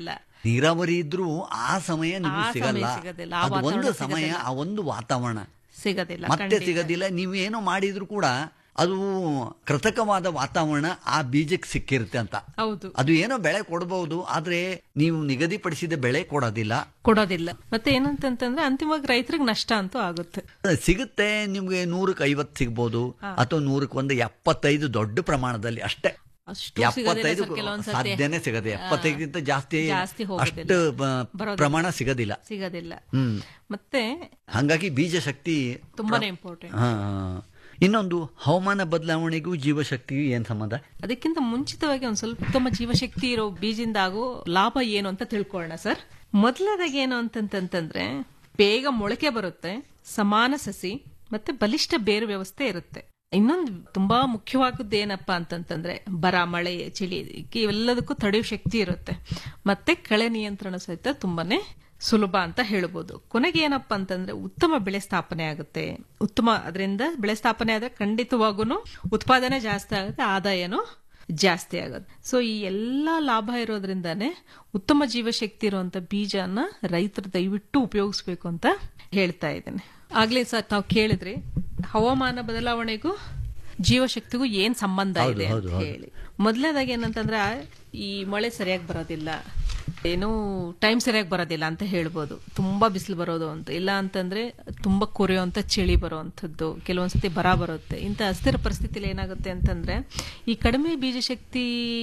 ನೀರಾವರಿ ಇದ್ರೂ ಆ ಸಮಯ ಆ ನಿಮ್ಗೆ ಸಮಯ ಸಿಗಲ್ಲ ಸಿಗೋದಿಲ್ಲ, ಆ ಅದು ಒಂದು ವಾತಾವರಣ ಸಮಯ ಸಿಗೋದಿಲ್ಲ. ಆ ಒಂದು ವಾತಾವರಣ ಸಿಗೋದಿಲ್ಲ ಮತ್ತೆ ಖಂಡಿತ. ಸಿಗೋದಿಲ್ಲ ನೀವು ಏನೋ ಮಾಡಿದ್ರು ಕೂಡ ಅದು ಕೃತಕವಾದ ವಾತಾವರಣ ಆ ಬೀಜಕ್ಕೆ ಸಿಕ್ಕಿರುತ್ತೆ ಅಂತ ಹೌದು ಅದು ಏನೋ ಬೆಳೆ ಕೊಡಬಹುದು ಆದ್ರೆ ನೀವು ನಿಗದಿಪಡಿಸಿದ ಬೆಳೆ ಕೊಡೋದಿಲ್ಲ ಕೊಡೋದಿಲ್ಲ ಮತ್ತೆ ಏನಂತಂತಂದ್ರೆ ಅಂತಿಮವಾಗಿ ರೈತರಿಗೆ ನಷ್ಟ ಅಂತೂ ಆಗುತ್ತೆ ಸಿಗುತ್ತೆ ನಿಮ್ಗೆ ನೂರಕ್ಕೆ ಐವತ್ತು ಸಿಗ್ಬೋದು ಅಥವಾ ನೂರಕ್ಕೆ ಒಂದು ಎಪ್ಪತ್ತೈದು ದೊಡ್ಡ ಪ್ರಮಾಣದಲ್ಲಿ ಅಷ್ಟೇ ಅಷ್ಟು ಸಿಗೋದಿಲ್ಲ ಎಪ್ಪತ್ತೈದು ಸರ್ ಕೆಲವೊಂದ್ಸತಿ. ಸಾಧ್ಯನೇ ಸಿಗದೆ ಎಪ್ಪತ್ತೈದಕ್ಕಿಂತ ಜಾಸ್ತಿ ಜಾಸ್ತಿ ಹೋಗೋದಿಲ್ಲ. ಅಷ್ಟು ಬ- ಬರೋದಿಲ್ಲ. ಪ್ರಮಾಣ ಸಿಗೋದಿಲ್ಲ ಸಿಗೋದಿಲ್ಲ ಹ್ಮ್ ಮತ್ತೆ ಹಂಗಾಗಿ ಬೀಜ ಶಕ್ತಿ ತುಂಬಾನೇ ಇಂಪಾರ್ಟೆಂಟ್ ಹಾ ಇನ್ನೊಂದು ಹವಾಮಾನ ಬದಲಾವಣೆಗೂ ಜೀವಶಕ್ತಿಗೂ ಏನ್ ಸಂಬಂಧ ಅದಕ್ಕಿಂತ ಮುಂಚಿತವಾಗಿ ಒಂದ್ ಸ್ವಲ್ಪ ಉತ್ತಮ ಜೀವಶಕ್ತಿ ಇರೋ ಬೀಜದಿಂದ ಆಗೋ ಲಾಭ ಏನು ಅಂತ ತಿಳ್ಕೊಳ್ಳೋಣ ಸರ್ ಮೊದಲದಾಗಿ ಏನು ಅಂತಂತಂದ್ರೆ ಬೇಗ ಮೊಳಕೆ ಬರುತ್ತೆ ಸಮಾನ ಸಸಿ ಮತ್ತೆ ಬಲಿಷ್ಠ ಬೇರು ವ್ಯವಸ್ಥೆ ಇರುತ್ತೆ ಇನ್ನೊಂದು ತುಂಬಾ ಮುಖ್ಯವಾದದ್ದು ಏನಪ್ಪಾ ಅಂತಂತಂದ್ರೆ ಬರ ಮಳೆ ಚಳಿ ಇವೆಲ್ಲದಕ್ಕೂ ತಡೆಯೋ ಶಕ್ತಿ ಇರುತ್ತೆ ಮತ್ತೆ ಕಳೆ ನಿಯಂತ್ರಣ ಸಹಿತ ತುಂಬಾನೇ ಸುಲಭ ಅಂತ ಹೇಳ್ಬೋದು ಕೊನೆಗೆ ಏನಪ್ಪಾ ಅಂತಂದ್ರೆ ಉತ್ತಮ ಬೆಳೆ ಸ್ಥಾಪನೆ ಆಗುತ್ತೆ ಉತ್ತಮ ಅದರಿಂದ ಬೆಳೆ ಸ್ಥಾಪನೆ ಆದ್ರೆ ಖಂಡಿತವಾಗೂ ಉತ್ಪಾದನೆ ಜಾಸ್ತಿ ಆಗುತ್ತೆ ಆದಾಯನೂ ಜಾಸ್ತಿ ಆಗುತ್ತೆ ಸೊ ಈ ಎಲ್ಲ ಲಾಭ ಇರೋದ್ರಿಂದಾನೇ ಉತ್ತಮ ಜೀವಶಕ್ತಿ ಇರುವಂತ ಬೀಜನ ರೈತರು ದಯವಿಟ್ಟು ಉಪಯೋಗಿಸ್ಬೇಕು ಅಂತ ಹೇಳ್ತಾ ಇದ್ದೇನೆ ಆಗ್ಲೇ ಸರ್ ತಾವು ಕೇಳಿದ್ರಿ ಹವಾಮಾನ ಬದಲಾವಣೆಗೂ ಜೀವಶಕ್ತಿಗೂ ಏನ್ ಸಂಬಂಧ ಹೌದು, ಇದೆ ಹೌದು, ಅಂತ ಹೌದು. ಹೇಳಿ ಮೊದಲನೇದಾಗಿ ಏನಂತಂದ್ರೆ ಈ ಮಳೆ ಸರಿಯಾಗಿ ಬರೋದಿಲ್ಲ ಏನು ಟೈಮ್ ಸರಿಯಾಗಿ ಬರೋದಿಲ್ಲ ಅಂತ ಹೇಳ್ಬೋದು ತುಂಬಾ ಬಿಸಿಲು ಬರೋದು ಅಂತ ಇಲ್ಲ ಅಂತಂದ್ರೆ ತುಂಬಾ ಕೊರೆಯುವಂತ ಚಳಿ ಬರುವಂತದ್ದು ಕೆಲವೊಂದ್ಸತಿ ಬರ ಬರುತ್ತೆ ಇಂಥ ಅಸ್ಥಿರ ಪರಿಸ್ಥಿತಿಲಿ ಏನಾಗುತ್ತೆ ಅಂತಂದ್ರೆ ಈ ಕಡಿಮೆ ಬೀಜ ಶಕ್ತಿ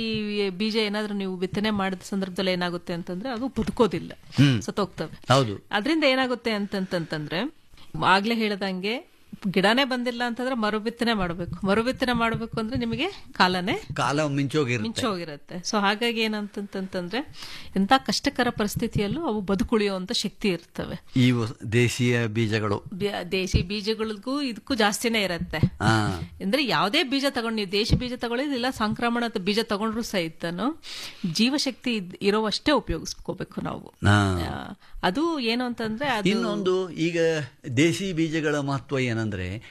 ಬೀಜ ಏನಾದ್ರೂ ನೀವು ಬಿತ್ತನೆ ಮಾಡಿದ ಸಂದರ್ಭದಲ್ಲಿ ಏನಾಗುತ್ತೆ ಅಂತಂದ್ರೆ ಅದು ಬದುಕೋದಿಲ್ಲ ಸತ್ತೋಗ್ತವೆ ಹೌದು ಅದರಿಂದ ಏನಾಗುತ್ತೆ ಅಂತಂತಂತಂದ್ರೆ ಆಗ್ಲೇ ಹೇಳ್ದಂಗೆ ಗಿಡನೇ ಬಂದಿಲ್ಲ ಅಂತಂದ್ರೆ ಮರುಬಿತ್ತನೆ ಮಾಡಬೇಕು ಮರುಬಿತ್ತನೆ ಮಾಡಬೇಕು ಅಂದ್ರೆ ನಿಮಗೆ ಕಾಲನೇ ಕಾಲ ಮಿಂಚೋಗಿರುತ್ತೆ ಮಿಂಚು ಹೋಗಿರುತ್ತೆ ಸೊ ಹಾಗಾಗಿ ಏನಂತಂತಂದ್ರೆ ಎಂತ ಕಷ್ಟಕರ ಪರಿಸ್ಥಿತಿಯಲ್ಲೂ ಅವು ಬದುಕುಳಿಯುವಂತ ಶಕ್ತಿ ಇರ್ತವೆ ಈ ದೇಶೀಯ ಬೀಜಗಳು ಬಿ- ದೇಶಿ ಬೀಜಗಳಿಗೂ ಇದಕ್ಕೂ ಜಾಸ್ತಿನೇ ಇರುತ್ತೆ ಹಾ ಅಂದ್ರೆ ಯಾವುದೇ ಬೀಜ ತಗೊಂಡು ನೀವು ದೇಶಿ ಬೀಜ ತಗೊಳ್ಳಿ ಇಲ್ಲ ಸಂಕ್ರಮಣ ಬೀಜ ತಗೊಂಡ್ರು ಸಹಿತನು ಜೀವಶಕ್ತಿ ಇದ್- ಇರೋವಷ್ಟೇ ಉಪಯೋಗಿಸ್ಕೋಬೇಕು ನಾವು ಹಾ. ಆ, ಅದು ಏನು ಅಂತಂದ್ರೆ ಅದು ಇನ್ನೊಂದು ಈಗ ದೇಸಿ ಬೀಜಗಳ ಮಹತ್ವ ಏನಂದ್ರೆ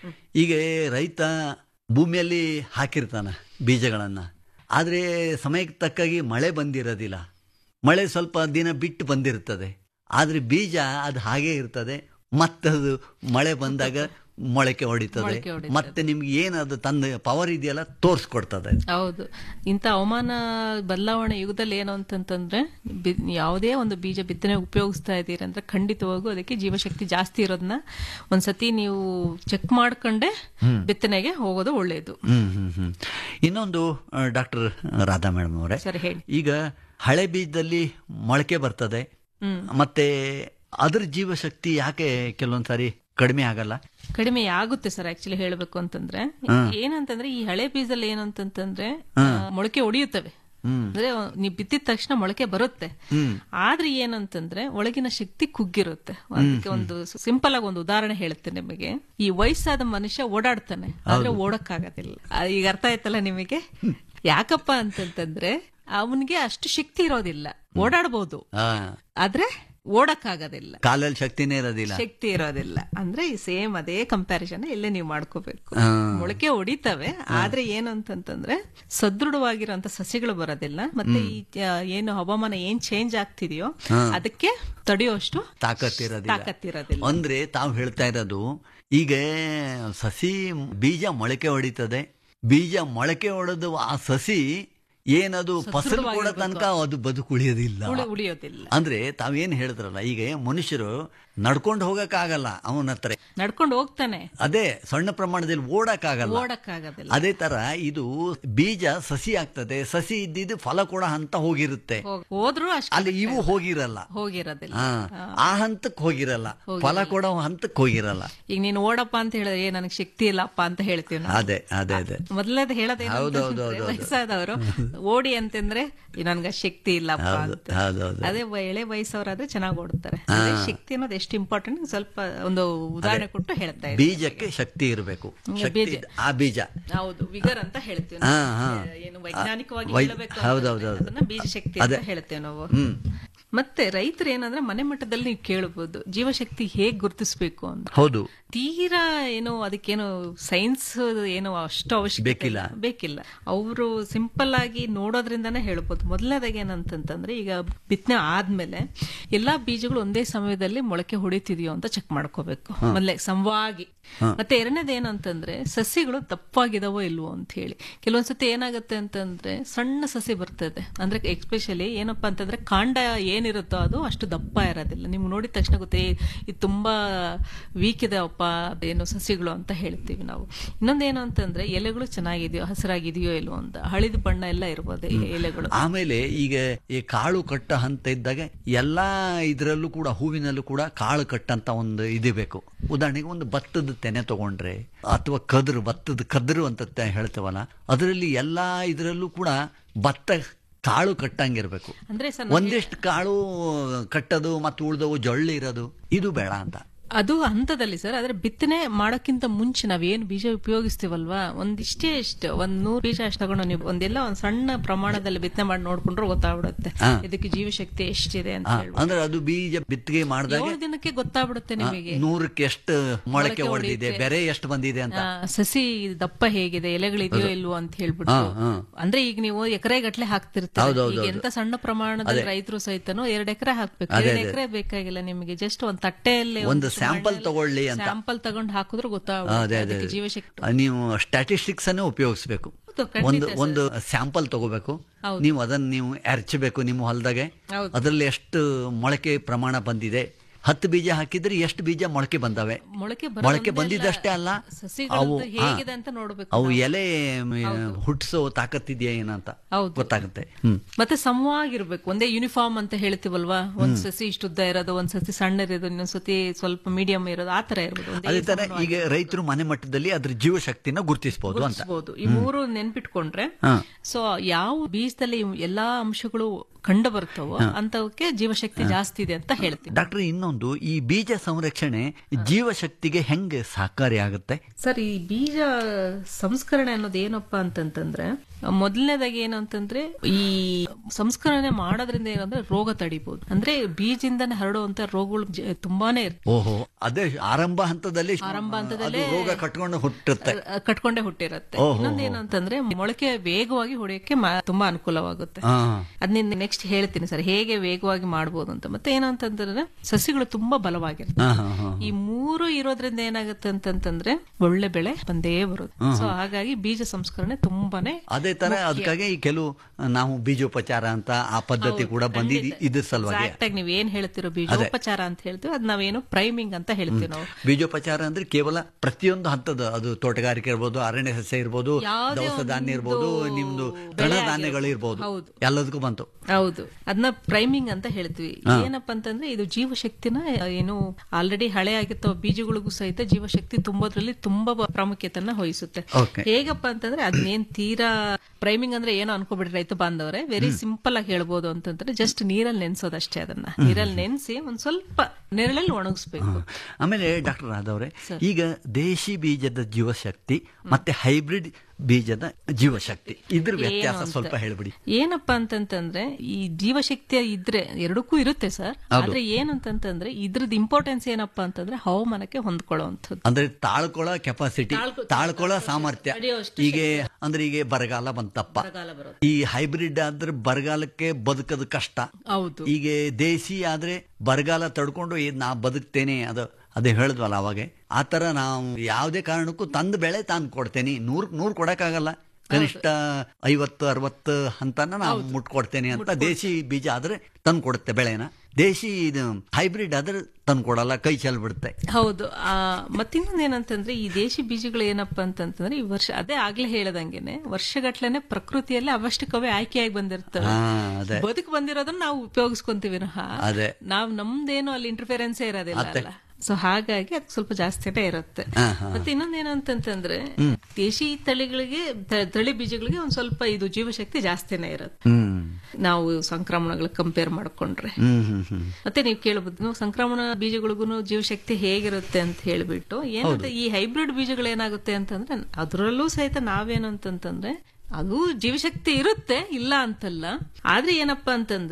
ಈಗ ರೈತ ಭೂಮಿಯಲ್ಲಿ ಹಾಕಿರ್ತಾನ ಬೀಜಗಳನ್ನ ಆದ್ರೆ ಸಮಯಕ್ಕೆ ತಕ್ಕಾಗಿ ಮಳೆ ಬಂದಿರೋದಿಲ್ಲ ಮಳೆ ಸ್ವಲ್ಪ ದಿನ ಬಿಟ್ಟು ಬಂದಿರ್ತದೆ ಆದ್ರೆ ಬೀಜ ಅದು ಹಾಗೆ ಇರ್ತದೆ ಮತ್ತದು ಮಳೆ ಬಂದಾಗ ಮೊಳಕೆ ಹೊಡಿತದೆ ಮೊಳಕೆ ಹೊಡಿತದೆ. ಮತ್ತೆ ನಿಮ್ಗೆ ಏನದು ತಂದ ಪವರ್ ಇದೆಯಲ್ಲ ತೋರಿಸ್ಕೊಡ್ತದೆ ಹೌದು ಇಂಥ ಹವಾಮಾನ ಬದಲಾವಣೆ ಯುಗದಲ್ಲಿ ಏನು ಅಂತಂತಂದ್ರೆ ಬಿ- ಯಾವುದೇ ಒಂದು ಬೀಜ ಬಿತ್ತನೆ ಉಪಯೋಗಿಸ್ತಾ ಇದ್ದೀರಿ ಅಂದ್ರೆ ಖಂಡಿತವಾಗೂ ಅದಕ್ಕೆ ಜೀವಶಕ್ತಿ ಜಾಸ್ತಿ ಇರೋದನ್ನ ಒಂದ್ಸತಿ ನೀವು ಚೆಕ್ ಮಾಡ್ಕೊಂಡೆ ಬಿತ್ತನೆಗೆ ಹೋಗೋದು ಒಳ್ಳೆಯದು ಹ್ಮ್ ಹ್ಮ್ ಹ್ಮ್ ಇನ್ನೊಂದು ಡಾಕ್ಟರ್ ರಾಧಾ ಮೇಡಮ್ ಅವರೇ ಸರಿ ಹೇಳಿ ಈಗ ಹಳೆ ಬೀಜದಲ್ಲಿ ಮೊಳಕೆ ಬರ್ತದೆ ಮತ್ತೆ ಅದ್ರ ಜೀವಶಕ್ತಿ ಯಾಕೆ ಕೆಲವೊಂದ್ಸಾರಿ ಕಡಿಮೆ ಆಗಲ್ಲ ಕಡಿಮೆ ಆಗುತ್ತೆ ಸರ್ ಆಕ್ಚುಲಿ ಹೇಳಬೇಕು ಅಂತಂದ್ರೆ ಏನಂತಂದ್ರೆ ಈ ಹಳೆ ಬೀಜದಲ್ಲಿ ಏನು ಅಂತಂತಂದ್ರೆ ಆ, ಮೊಳಕೆ ಹೊಡಿಯುತ್ತವೆ ಅಂದ್ರೆ ನೀವು ಬಿತ್ತಿದ ತಕ್ಷಣ ಮೊಳಕೆ ಬರುತ್ತೆ ಆದ್ರೆ ಏನಂತಂದ್ರೆ ಒಳಗಿನ ಶಕ್ತಿ ಕುಗ್ಗಿರುತ್ತೆ ಅದಕ್ಕೆ ಒಂದು ಸಿಂಪಲ್ ಆಗಿ ಒಂದು ಉದಾಹರಣೆ ಹೇಳುತ್ತೆ ನಿಮಗೆ ಈ ವಯಸ್ಸಾದ ಮನುಷ್ಯ ಓಡಾಡ್ತಾನೆ ಆದ್ರೆ ಓಡಕ್ಕಾಗೋದಿಲ್ಲ ಆ, ಈಗ ಅರ್ಥ ಆಯ್ತಲ್ಲ ನಿಮಗೆ ಯಾಕಪ್ಪ ಅಂತಂತಂದ್ರೆ ಅವನಿಗೆ ಅಷ್ಟು ಶಕ್ತಿ ಇರೋದಿಲ್ಲ ಓಡಾಡ್ಬೋದು ಆ, ಆದ್ರೆ ಓಡಕ್ಕಾಗೋದಿಲ್ಲ ಕಾಲಲ್ಲಿ ಶಕ್ತಿನೇ ಇರೋದಿಲ್ಲ ಶಕ್ತಿ ಇರೋದಿಲ್ಲ ಅಂದ್ರೆ ಸೇಮ್ ಅದೇ ಕಂಪ್ಯಾರಿಸನ್ ಇಲ್ಲೇ ನೀವು ಮಾಡ್ಕೋಬೇಕು ಆ. ಮೊಳಕೆ ಹೊಡಿತವೆ ಆದ್ರೆ ಏನು ಅಂತಂತಂದ್ರೆ ಸದೃಢವಾಗಿರುವಂತ ಸಸ್ಯಗಳು ಬರೋದಿಲ್ಲ ಮತ್ತೆ ಈ ಆ, ಏನು ಹವಾಮಾನ ಏನ್ ಚೇಂಜ್ ಆಗ್ತಿದೆಯೋ ಅದಕ್ಕೆ ತಡೆಯುವಷ್ಟು ತಾಕತ್ತಿರೋದಿಲ್ಲ ತಾಕತ್ತಿರೋದಿಲ್ಲ ಅಂದ್ರೆ ತಾವು ಹೇಳ್ತಾ ಇರೋದು ಈಗ ಸಸಿ ಬೀಜ ಮೊಳಕೆ ಹೊಡಿತದೆ ಬೀಜ ಮೊಳಕೆ ಹೊಡೆದು ಆ ಸಸಿ ಏನದು ಫಸಲು ಕೊಡೋ ತನಕ ಅದು ಬದುಕುಳಿಯೋದಿಲ್ಲ ಉಳಿ- ಉಳಿಯೋದಿಲ್ಲ ಅಂದ್ರೆ ತಾವೇನ್ ಹೇಳಿದ್ರಲ್ಲ ಈಗ ಮನುಷ್ಯರು ನಡ್ಕೊಂಡು ಹೋಗಕ್ಕಾಗಲ್ಲ ಅವನ ಹತ್ರ ನಡ್ಕೊಂಡು ಹೋಗ್ತಾನೆ ಅದೇ ಸಣ್ಣ ಪ್ರಮಾಣದಲ್ಲಿ ಓಡಕ್ಕಾಗಲ್ಲ ಓಡಕ್ಕಾಗೋದಿಲ್ಲ ಅದೇ ತರ ಇದು ಬೀಜ ಸಸಿ ಆಗ್ತದೆ ಸಸಿ ಇದ್ದಿದ್ದು ಫಲ ಕೊಡೋ ಹಂತ ಹೋಗಿರುತ್ತೆ ಹೋಗ್- ಹೋದ್ರೂ ಅಷ್ಟು ಅಲ್ಲಿ ಇವು ಹೋಗಿರಲ್ಲ ಹೋಗಿರೋದಿಲ್ಲ ಹಾ ಆ ಹಂತಕ್ಕೆ ಹೋಗಿರಲ್ಲ ಫಲ ಕೊಡೋ ಹಂತಕ್ಕೆ ಹೋಗಿರಲ್ಲ ಈಗ ನೀನು ಓಡಪ್ಪ ಅಂತ ಹೇಳಿದ್ರೆ ಏ ನನಗೆ ಶಕ್ತಿ ಇಲ್ಲಪ್ಪ ಅಂತ ಹೇಳ್ತೀವಿ ನಾವು ಅದೇ ಅದೇ ಅದೇ ಮೊದಲನೇದು ಹೇಳೋದೇನು ಹೌದು, ಹೌದು, ಅಂತಂದ್ರೆ ಹೌದು, ಹೌದು. ವಯಸ್ಸಾದವರು ಓಡಿ ಅಂತಂದ್ರೆ "ಈ ನನ್ಗೆ ಶಕ್ತಿ ಇಲ್ಲಪ್ಪ ಹೌದು, ಅಂತ ಹೌದು, ಹೌದು. ಅದೇ ವ- ಎಳೆ ವಯಸ್ಸವರಾದ್ರೆ ಚೆನ್ನಾಗಿ ಓಡುತ್ತಾರೆ ಅದೇ ಶಕ್ತಿ ಅನ್ನೋದು ಎಷ್ಟು ಇಂಪಾರ್ಟೆಂಟ್ ಸ್ವಲ್ಪ ಒಂದು ಉದಾಹರಣೆ ಕೊಟ್ಟು ಹೇಳ್ತಾ ಇದ್ದೀನಿ ಬೀಜಕ್ಕೆ ಶಕ್ತಿ ಇರಬೇಕು ಹ್ಮ್, ಶಕ್ತಿ ಬೀಜ. ಇದ್- ಆ ಬೀಜ ಹೌದು ವಿಗರ್ ಅಂತ ಹೇಳ್ತೀವಿ ಹಾ, ನಾವು. ಹಾ. ಏನು ವೈಜ್ಞಾನಿಕವಾಗಿ ವೈ- ಹೇಳಬೇಕು ಹೌದು, ಹೌದು, ಅಂತಂದ್ರೆ ಹೌದು. ಅದನ್ನ ಬೀಜ ಶಕ್ತಿ ಅಂತ ಅದೇ. ಹೇಳ್ತೇವೆ ನಾವು ಹ್ಮ್ ಮತ್ತೆ ರೈತರು ಏನಂದ್ರೆ ಮನೆ ಮಟ್ಟದಲ್ಲಿ ನೀವು ಕೇಳಬಹುದು ಜೀವಶಕ್ತಿ ಹೇಗ್ ಗುರುತಿಸಬೇಕು ಅಂತ ಹೌದು ತೀರಾ ಏನೋ ಅದಕ್ಕೇನು ಸೈನ್ಸ್ ಏನೋ ಅಷ್ಟು ಅವಶ್ಯಕತೆ ಬೇಕಿಲ್ಲ. ಇಲ್ಲ. ಬೇಕಿಲ್ಲ ಅವರು ಸಿಂಪಲ್ ಆಗಿ ನೋಡೋದ್ರಿಂದಾನೇ ಹೇಳ್ಬೋದು ಮೊದಲನೇದಾಗಿ ಏನಂತಂತಂದ್ರೆ ಈಗ ಬಿತ್ತನೆ ಆದ್ಮೇಲೆ ಎಲ್ಲಾ ಬೀಜಗಳು ಒಂದೇ ಸಮಯದಲ್ಲಿ ಮೊಳಕೆ ಹೊಡಿತಿದೆಯೋ ಅಂತ ಚೆಕ್ ಮಾಡ್ಕೋಬೇಕು ಮೊದಲೇ ಸಮವಾಗಿ ಮತ್ತೆ ಎರಡನೇದು ಏನಂತಂದ್ರೆ ಸಸಿಗಳು ದಪ್ಪವಾಗಿದಾವೋ ಇಲ್ವೋ ಅಂತ ಹೇಳಿ ಕೆಲವೊಂದ್ಸತಿ ಏನಾಗುತ್ತೆ ಅಂತಂದ್ರೆ ಸಣ್ಣ ಸಸಿ ಬರ್ತದೆ ಅಂದ್ರೆ ಎಸ್ಪೆಷಲಿ ಏನಪ್ಪಾ ಅಂತಂದ್ರೆ ಕಾಂಡ ಏನಿರುತ್ತೋ ಅದು ಅಷ್ಟು ದಪ್ಪ ಇರೋದಿಲ್ಲ ನಿಮ್ಗೆ ನೋಡಿದ ತಕ್ಷಣ ಗೊತ್ತೇ ಇದು ತುಂಬಾ ವೀಕ್ ಇದೆ ಅಪ್ಪ ಏನು ಸಸಿಗಳು ಅಂತ ಹೇಳ್ತೀವಿ ನಾವು ಇನ್ನೊಂದೇನು ಅಂತಂದ್ರೆ ಎಲೆಗಳು ಚೆನ್ನಾಗಿದೆಯೋ ಹಸಿರಾಗಿದೆಯೋ ಇಲ್ವೋ ಅಂತ ಹಳಿದ ಬಣ್ಣ ಎಲ್ಲ ಇರ್ಬೋದು ಈ ಎಲೆಗಳು ಆಮೇಲೆ ಈಗ ಈ ಕಾಳು ಕಟ್ಟ ಹಂತ ಇದ್ದಾಗ ಎಲ್ಲಾ ಇದರಲ್ಲೂ ಕೂಡ ಹೂವಿನಲ್ಲೂ ಕೂಡ ಕಾಳು ಕಟ್ಟಂತ ಒಂದು ಇದು ಬೇಕು ಉದಾಹರಣೆಗೆ ಒಂದು ಭತ್ತದ ತೆನೆ ತಗೊಂಡ್ರೆ ಅಥವಾ ಕದ್ರು ಭತ್ತದ ಕದ್ರು ಅಂತ ತೆ- ಹೇಳ್ತೇವಲ್ಲ ಅದರಲ್ಲಿ ಎಲ್ಲಾ ಇದರಲ್ಲೂ ಕೂಡ ಭತ್ತ ಕಾಳು ಕಟ್ಟಂಗಿರ್ಬೇಕು ಅಂದ್ರೆ ಸರ್ ಒಂದಿಷ್ಟು ಕಾಳು ಕಟ್ಟೋದು ಮತ್ತು ಉಳ್ದವು ಜೊಳ್ಳು ಇರೋದು ಇದು ಬೇಡ ಅಂತ ಅದು ಹಂತದಲ್ಲಿ ಸರ್ ಆದ್ರೆ ಬಿತ್ತನೆ ಮಾಡೋಕ್ಕಿಂತ ಮುಂಚೆ ನಾವೇನು ಬೀಜ ಉಪಯೋಗಿಸ್ತೀವಲ್ವಾ ಒಂದಿಷ್ಟೇ ಇಷ್ಟು ಒಂದ್ ನೂರು ಬೀಜ ಅಷ್ಟು ತಗೊಂಡು ನೀವು ಒಂದೆಲ್ಲ ಒಂದ್ ಸಣ್ಣ ಪ್ರಮಾಣದಲ್ಲಿ ಬಿತ್ತನೆ ಮಾಡಿ ನೋಡ್ಕೊಂಡ್ರೆ ಗೊತ್ತಾಗ್ಬಿಡುತ್ತೆ ಹಾ. ಇದಕ್ಕೆ ಜೀವಶಕ್ತಿ ಎಷ್ಟಿದೆ ಅಂತ ಆ, ಹೇಳ್ಬಿಟ್ಟು ಅಂದ್ರೆ ಅದು ಬೀಜ ಬಿತ್ತಿಗೆ ಮಾಡಿದಾಗ ಏಳು ದಿನಕ್ಕೆ ಗೊತ್ತಾಗ್ಬಿಡುತ್ತೆ ನಿಮಗೆ ನೂರಕ್ಕೆ ಎಷ್ಟು ಮೊಳಕೆ ಮೊಳಕೆ ಹೊಡೆದಿದೆ ಹೊಡೆಯುತ್ತೆ. ಬೆರೆ ಎಷ್ಟು ಬಂದಿದೆ ಅಂತ ಆ, ಸಸಿ ದಪ್ಪ ಹೇಗಿದೆ ಎಲೆಗಳಿದೆಯೋ ಇಲ್ವೋ ಅಂತ ಹೇಳ್ಬಿಟ್ಟು ಹಾ, ಹಾ. ಅಂದ್ರೆ ಈಗ ನೀವು ಎಕರೆ ಗಟ್ಲೆ ಹಾಕ್ತಿರ್ತಾರೆ ಹೌದು, ಹೌದು, ಈಗ ಹೌದು. ಎಂತ ಸಣ್ಣ ಪ್ರಮಾಣದಲ್ಲಿ ರೈತರು ಸಹಿತನು ಎರಡ್ ಎಕರೆ ಹಾಕ್ಬೇಕು ಎರಡ್ ಎಕರೆ ಬೇಕಾಗಿಲ್ಲ ನಿಮಗೆ ಜಸ್ಟ್ ಒಂದ್ ತಟ್ಟೆಯಲ್ಲಿ ಒಂದು sample ತಗೊಳ್ಳಿ ಅಂತ. ಸ್ಯಾಂಪಲ್ ತಗೊಂಡು ಹಾಕಿದ್ರೆ ಅದೇ ಗೊತ್ತಾಗುತ್ತೆ ಅದೇ ಅದಕ್ಕೆ ಜೀವಶಕ್ತಿ ಅದೇ. ನೀವು ಸ್ಟ್ಯಾಟಿಸ್ಟಿಕ್ಸ್ ಅನ್ನೇ ಉಪಯೋಗಿಸ್ಬೇಕು ಹೌದು, ಖಂಡಿತ ಒಂದು ಸರ್. ಒಂದು ಸ್ಯಾಂಪಲ್ ತಗೋಬೇಕು ಹೌದು. ನೀವು ಅದನ್ನ ನೀವು ಎರಚಬೇಕು ನಿಮ್ಮ ಹೊಲದಾಗೆ ಹೌದು. ಅದರಲ್ಲಿ ಎಷ್ಟು ಮೊಳಕೆ ಪ್ರಮಾಣ ಬಂದಿದೆ ಹತ್ತು ಬೀಜ ಹಾಕಿದ್ರೆ ಎಷ್ಟು ಬೀಜ ಮೊಳಕೆ ಬಂದವೆ ಮೊಳಕೆ ಮೊಳಕೆ ಬಂದಿದ್ದಷ್ಟೇ ಅಲ್ಲ ಅವು ಹಾ, ಹೇಗಿದೆ ಅಂತ ನೋಡ್ಬೇಕು ಅವು ನಾವು. ಎಲೆ ಮ್, ಹುಟ್ಸೋ ತಾಕತ್ತಿದೆಯಾ ಏನಂತ ಹೌದು. ಗೊತ್ತಾಗುತ್ತೆ ಹ್ಮ್ ಮತ್ತೆ ಸಮವಾಗಿರ್ಬೇಕು ಒಂದೇ ಯೂನಿಫಾರ್ಮ್ ಅಂತ ಹೇಳ್ತೀವಲ್ವಾ ಒಂದ್ ಸಸಿ ಇಷ್ಟು ಉದ್ದ ಇರೋದು ಒಂದ್ ಸಸಿ ಸಣ್ಣ ಇರೋದು ಇನ್ನೊಂದ್ ಸತಿ ಸ್ವಲ್ಪ ಮೀಡಿಯಂ ಇರೋದು ಆತರ ಇರ್ಬೋದು ಒಂದೇ ಅದೇ ತರ ಸಮವಾಗಿ ಈಗ ರೈತರು ಮನೆ ಮಟ್ಟದಲ್ಲಿ ಅದ್ರ ಜೀವಶಕ್ತಿನ ಗುರುತಿಸಬಹುದು ಅಂತ ಗುರುತಿಸ್ಬೋದು. ಈ ಮೂರು ನೆನ್ಪಿಟ್ಕೊಂಡ್ರೆ ಹಾ. ಸೊ ಯಾವ ಬೀಜದಲ್ಲಿ ಎಲ್ಲಾ ಅಂಶಗಳು ಕಂಡು ಬರ್ತವೋ ಅಂತವಕ್ಕೆ ಜೀವಶಕ್ತಿ ಜಾಸ್ತಿ ಇದೆ ಅಂತ ಹೇಳ್ತೀವಿ ಡಾಕ್ಟರ್ ಇನ್ನೊಂದು ಈ ಬೀಜ ಸಂರಕ್ಷಣೆ ಜೀವಶಕ್ತಿಗೆ ಹೆಂಗೆ ಸಹಕಾರಿ ಆಗುತ್ತೆ ಸರ್ ಈ ಬೀಜ ಸಂಸ್ಕರಣೆ ಅನ್ನೋದು ಏನಪ್ಪಾ ಅಂತಂತಂದ್ರೆ ಮೊದಲನೇದಾಗಿ ಏನು ಅಂತಂದ್ರೆ ಈ ಸಂಸ್ಕರಣೆ ಮಾಡೋದ್ರಿಂದ ಏನಂದ್ರೆ ರೋಗ ತಡಿಬಹುದು ಅಂದ್ರೆ ಬೀಜದಿಂದನೇ ಹರಡುವಂತ ರೋಗಗಳು ಜ- ತುಂಬಾನೇ ಇರ್ತವೆ ಓಹೋ ಅದೇ ಆರಂಭ ಹಂತದಲ್ಲಿ ಆರಂಭ ಅದು ಹಂತದಲ್ಲೇ ರೋಗ ಕಟ್ಕೊಂಡು ಹುಟ್ಟುತ್ತೆ ಅಹ್, ಕಟ್ಕೊಂಡೇ ಹುಟ್ಟಿರುತ್ತೆ ಓಹೋ. ಇನ್ನೊಂದೇನಂತಂದ್ರೆ ಮೊಳಕೆ ವೇಗವಾಗಿ ಹೊಡೆಯಕ್ಕೆ ಮ- ತುಂಬಾ ಅನುಕೂಲವಾಗುತ್ತೆ ಹಾ. ಅದನ್ನ ನೆಕ್ಸ್ಟ್ ಹೇಳ್ತೀನಿ ಸರ್ ಹೇಗೆ ವೇಗವಾಗಿ ಮಾಡ್ಬೋದು ಅಂತ ಮತ್ತೆ ಏನಂತಂದ್ರೆ ಸಸಿಗಳು ತುಂಬಾ ಬಲವಾಗಿರುತ್ತೆ ಹಾ, ಹಾ, ಹಾ. ಈ ಮೂರು ಇರೋದ್ರಿಂದ ಏನಾಗುತ್ತೆ ಅಂತಂತಂದ್ರೆ ಒಳ್ಳೆ ಬೆಳೆ ಬಂದೇ ಬರುತ್ತೆ ಸೊ ಹಾಗಾಗಿ ಬೀಜ ಸಂಸ್ಕರಣೆ ತುಂಬಾನೇ ಅದೇ ತರ ಅದಕ್ಕಾಗಿ ಈ ಕೆಲವು ನಾವು ಬೀಜೋಪಚಾರ ಅಂತ ಆ ಪದ್ಧತಿ ಕೂಡ ಬಂದಿದ್ದು ಇದ್ರ ಸಲುವಾಗಿ Exact ಆಗಿ ನೀವ್ ಏನ್ ಹೇಳ್ತಿರೋ ಬೀಜೋಪಚಾರ ಅಂತ ಹೇಳ್ತೀವಿ ಅದ್ ನಾವೇನು ಪ್ರೈಮಿಂಗ್ ಅಂತ ಹೇಳ್ತೀವಿ ನಾವು ಬೀಜೋಪಚಾರ ಅಂದ್ರೆ ಕೇವಲ ಪ್ರತಿಯೊಂದು ಹಂತದ ಅದು ತೋಟಗಾರಿಕೆ ಇರ್ಬೋದು ಅರಣ್ಯ ಸಸ್ಯ ಇರ್ಬೋದು ಯಾವುದೇ ದವಸ ಧಾನ್ಯ ಇರ್ಬೋದು ಒಂದು ನಿಮ್ದು ಬೆಳೆ ತೃಣಧಾನ್ಯಗಳು ಇರ್ಬೋದು ಹೌದು. ಎಲ್ಲದಕ್ಕೂ ಬಂತು ಹೌದು ಅದನ್ನ ಪ್ರೈಮಿಂಗ್ ಅಂತ ಹೇಳ್ತೀವಿ ಏನಪ್ಪಾ ಅಂತಂದ್ರೆ ಇದು ಜೀವಶಕ್ತಿನ ಏನು ಆಲ್ರೆಡಿ ಹಳೆ ಆಗಿರ್ತಾವ ಬೀಜಗಳಿಗೂ ಸಹಿತ ಜೀವಶಕ್ತಿ ತುಂಬೋದ್ರಲ್ಲಿ ತುಂಬಾ ಬ- ಪ್ರಾಮುಖ್ಯತೆಯನ್ನ ವಹಿಸುತ್ತೆ Okay. ಹೇಗಪ್ಪ ಅಂತಂದ್ರೆ ಅದನ್ನೇನ್ ತೀರಾ ಪ್ರೈಮಿಂಗ್ ಅಂದ್ರೆ ಏನೋ ಅನ್ಕೋಬಿಡ್ರಿ ರೈತ ಬಾಂಧವರೇ ವೆರಿ ಸಿಂಪಲ್ ಆಗಿ ಹೇಳ್ಬೋದು ಅಂತಂದ್ರೆ ಜಸ್ಟ್ ನೀರಲ್ಲಿ ನೆನ್ಸೋದಷ್ಟೇ ಅದನ್ನ ನೀರಲ್ಲಿ ನೆನ್ಸಿ ಒಂದ್ ಸ್ವಲ್ಪ ನೆರಳಲ್ಲಿ ಒಣಗಿಸ್ಬೇಕು ಆಮೇಲೆ ಡಾಕ್ಟರ್ ರಾಧವ್ರೆ ಈಗ ದೇಶಿ ಬೀಜದ ಜೀವಶಕ್ತಿ ಮತ್ತೆ ಹೈಬ್ರಿಡ್ ಬೀಜದ ಜೀವಶಕ್ತಿ ಇದ್ರ ವ್ಯತ್ಯಾಸ ಏನು ಅಂತ. ಸ್ವಲ್ಪ ಹೇಳ್ಬಿಡಿ ಏನಪ್ಪಾ ಅಂತಂತಂದ್ರೆ ಈ ಜೀವಶಕ್ತಿ ಇದ್ರೆ ಎರಡಕ್ಕೂ ಇರುತ್ತೆ ಸರ್ ಆದ್ರೆ ಏನಂತಂತಂದ್ರೆ ಇದ್ರದ್ದು ಇಂಪಾರ್ಟೆನ್ಸ್ ಏನಪ್ಪಾ ಅಂತಂದ್ರೆ ಹವಾಮಾನಕ್ಕೆ ಹೊಂದ್ಕೊಳ್ಳುವಂಥದ್ದು ಅಂದ್ರೆ ತಾಳ್ಕೊಳ್ಳೋ ಕೆಪಾಸಿಟಿ ತಾಳ್ಕೊ- ತಾಳ್ಕೊಳ್ಳೋ ಸಾಮರ್ಥ್ಯ ತಡೆಯುವಷ್ಟು ಈಗ ಅಂದ್ರೆ ಈಗ ಬರಗಾಲ ಬಂತಪ್ಪ ಬರಗಾಲ ಬರುತ್ತೆ. ಈ ಹೈಬ್ರಿಡ್ ಆದ್ರೆ ಬರಗಾಲಕ್ಕೆ ಬದುಕೋದು ಕಷ್ಟ ಹೌದು ಈಗ ದೇಸಿ ಆದ್ರೆ ಬರಗಾಲ ತಡ್ಕೊಂಡು ಏ ನಾ ಬದುಕ್ತೇನೆ ಅದು ಅದೇ ಹೇಳಿದ್ವಲ್ಲ ಅವಾಗೆ ಆ ತರ ನಾವು ಯಾವುದೇ ಕಾರಣಕ್ಕೂ ತಂದ ಬೆಳೆ ತಾನು ಕೊಡ್ತೇನೆ ನೂರ್ ನೂರ್ ಕೊಡಕ್ಕಾಗಲ್ಲ ಕನಿಷ್ಠ ಐವತ್ತು ಅರವತ್ತು ಹಂತನ ನಾವು ಮುಟ್ಕೊಡ್ತೇನೆ ಅಂತ ದೇಸಿ ಬೀಜ ಆದ್ರೆ ತಂದು ಕೊಡುತ್ತೆ ಬೆಳೆನ ದೇಸಿ ಇದು ಹೈಬ್ರಿಡ್ ಆದ್ರೆ ತಂದು ಕೊಡಲ್ಲ ಕೈ ಚೆಲ್ ಬಿಡುತ್ತೆ ಹೌದು ಆ ಮತ್ತಿನ್ನೊಂದು ಏನಂತಂದ್ರೆ ಈ ದೇಶಿ ಬೀಜಗಳು ಏನಪ್ಪಾ ಅಂತಂತಂದ್ರೆ ಈ ವರ್ಷ ಅದೇ ಆಗ್ಲೇ ಹೇಳದಂಗೆನೆ ವರ್ಷಗಟ್ಲೆನೆ ಪ್ರಕೃತಿಯಲ್ಲಿ ಅವಶ್ಯಕವೇ ಆಯ್ಕೆಯಾಗಿ ಬಂದಿರ್ತವೆ ಹಾ ಅದೇ ಬದುಕು ಬಂದಿರೋದನ್ನ ನಾವು ಉಪಯೋಗಿಸ್ಕೊಂತೀವಿ ವಿನಃ ಅದೇ. ನಾವ್ ನಮ್ದೇನು ಅಲ್ಲಿ ಇಂಟರ್ಫಿಯರೆನ್ಸೇ ಇರೋದಿಲ್ಲ ಅಲ್ಲ ಸೊ ಹಾಗಾಗಿ ಅದು ಸ್ವಲ್ಪ ಜಾಸ್ತಿನೇ ಇರುತ್ತೆ ಹಾ, ಹಾ. ಮತ್ತೆ ಇನ್ನೊಂದೇನಂತಂತಂದ್ರೆ ದೇಶಿ ತಳಿಗಳಿಗೆ ತ- ತಳಿ ಬೀಜಗಳಿಗೆ ಒಂದ್ ಸ್ವಲ್ಪ ಇದು ಜೀವಶಕ್ತಿ ಜಾಸ್ತಿನೇ ಇರುತ್ತೆ ಹ್ಮ್ ನಾವು ಸಂಕ್ರಮಣಗಳು ಕಂಪೇರ್ ಮಾಡ್ಕೊಂಡ್ರೆ ಹ್ಮ್ ಹ್ಮ್ ಹ್ಮ್ ಮತ್ತೆ ನೀವು ಕೇಳಬಹುದು ಸಂಕ್ರಮಣ ಬೀಜಗಳಿಗೂ ಜೀವಶಕ್ತಿ ಹೇಗಿರುತ್ತೆ ಅಂತ ಹೇಳ್ಬಿಟ್ಟು ಏನಂದ್ರೆ ಈ ಹೈಬ್ರಿಡ್ ಬೀಜಗಳು ಏನಾಗುತ್ತೆ ಅಂತಂದ್ರೆ ಅದರಲ್ಲೂ ಸಹಿತ ನಾವೇನು ಅಂತಂತಂದ್ರೆ ಅದು ಜೀವಶಕ್ತಿ ಇರುತ್ತೆ ಇಲ್ಲ ಅಂತಲ್ಲ ಆದ್ರೆ ಏನಪ್ಪಾ ಅಂತಂದ್ರೆ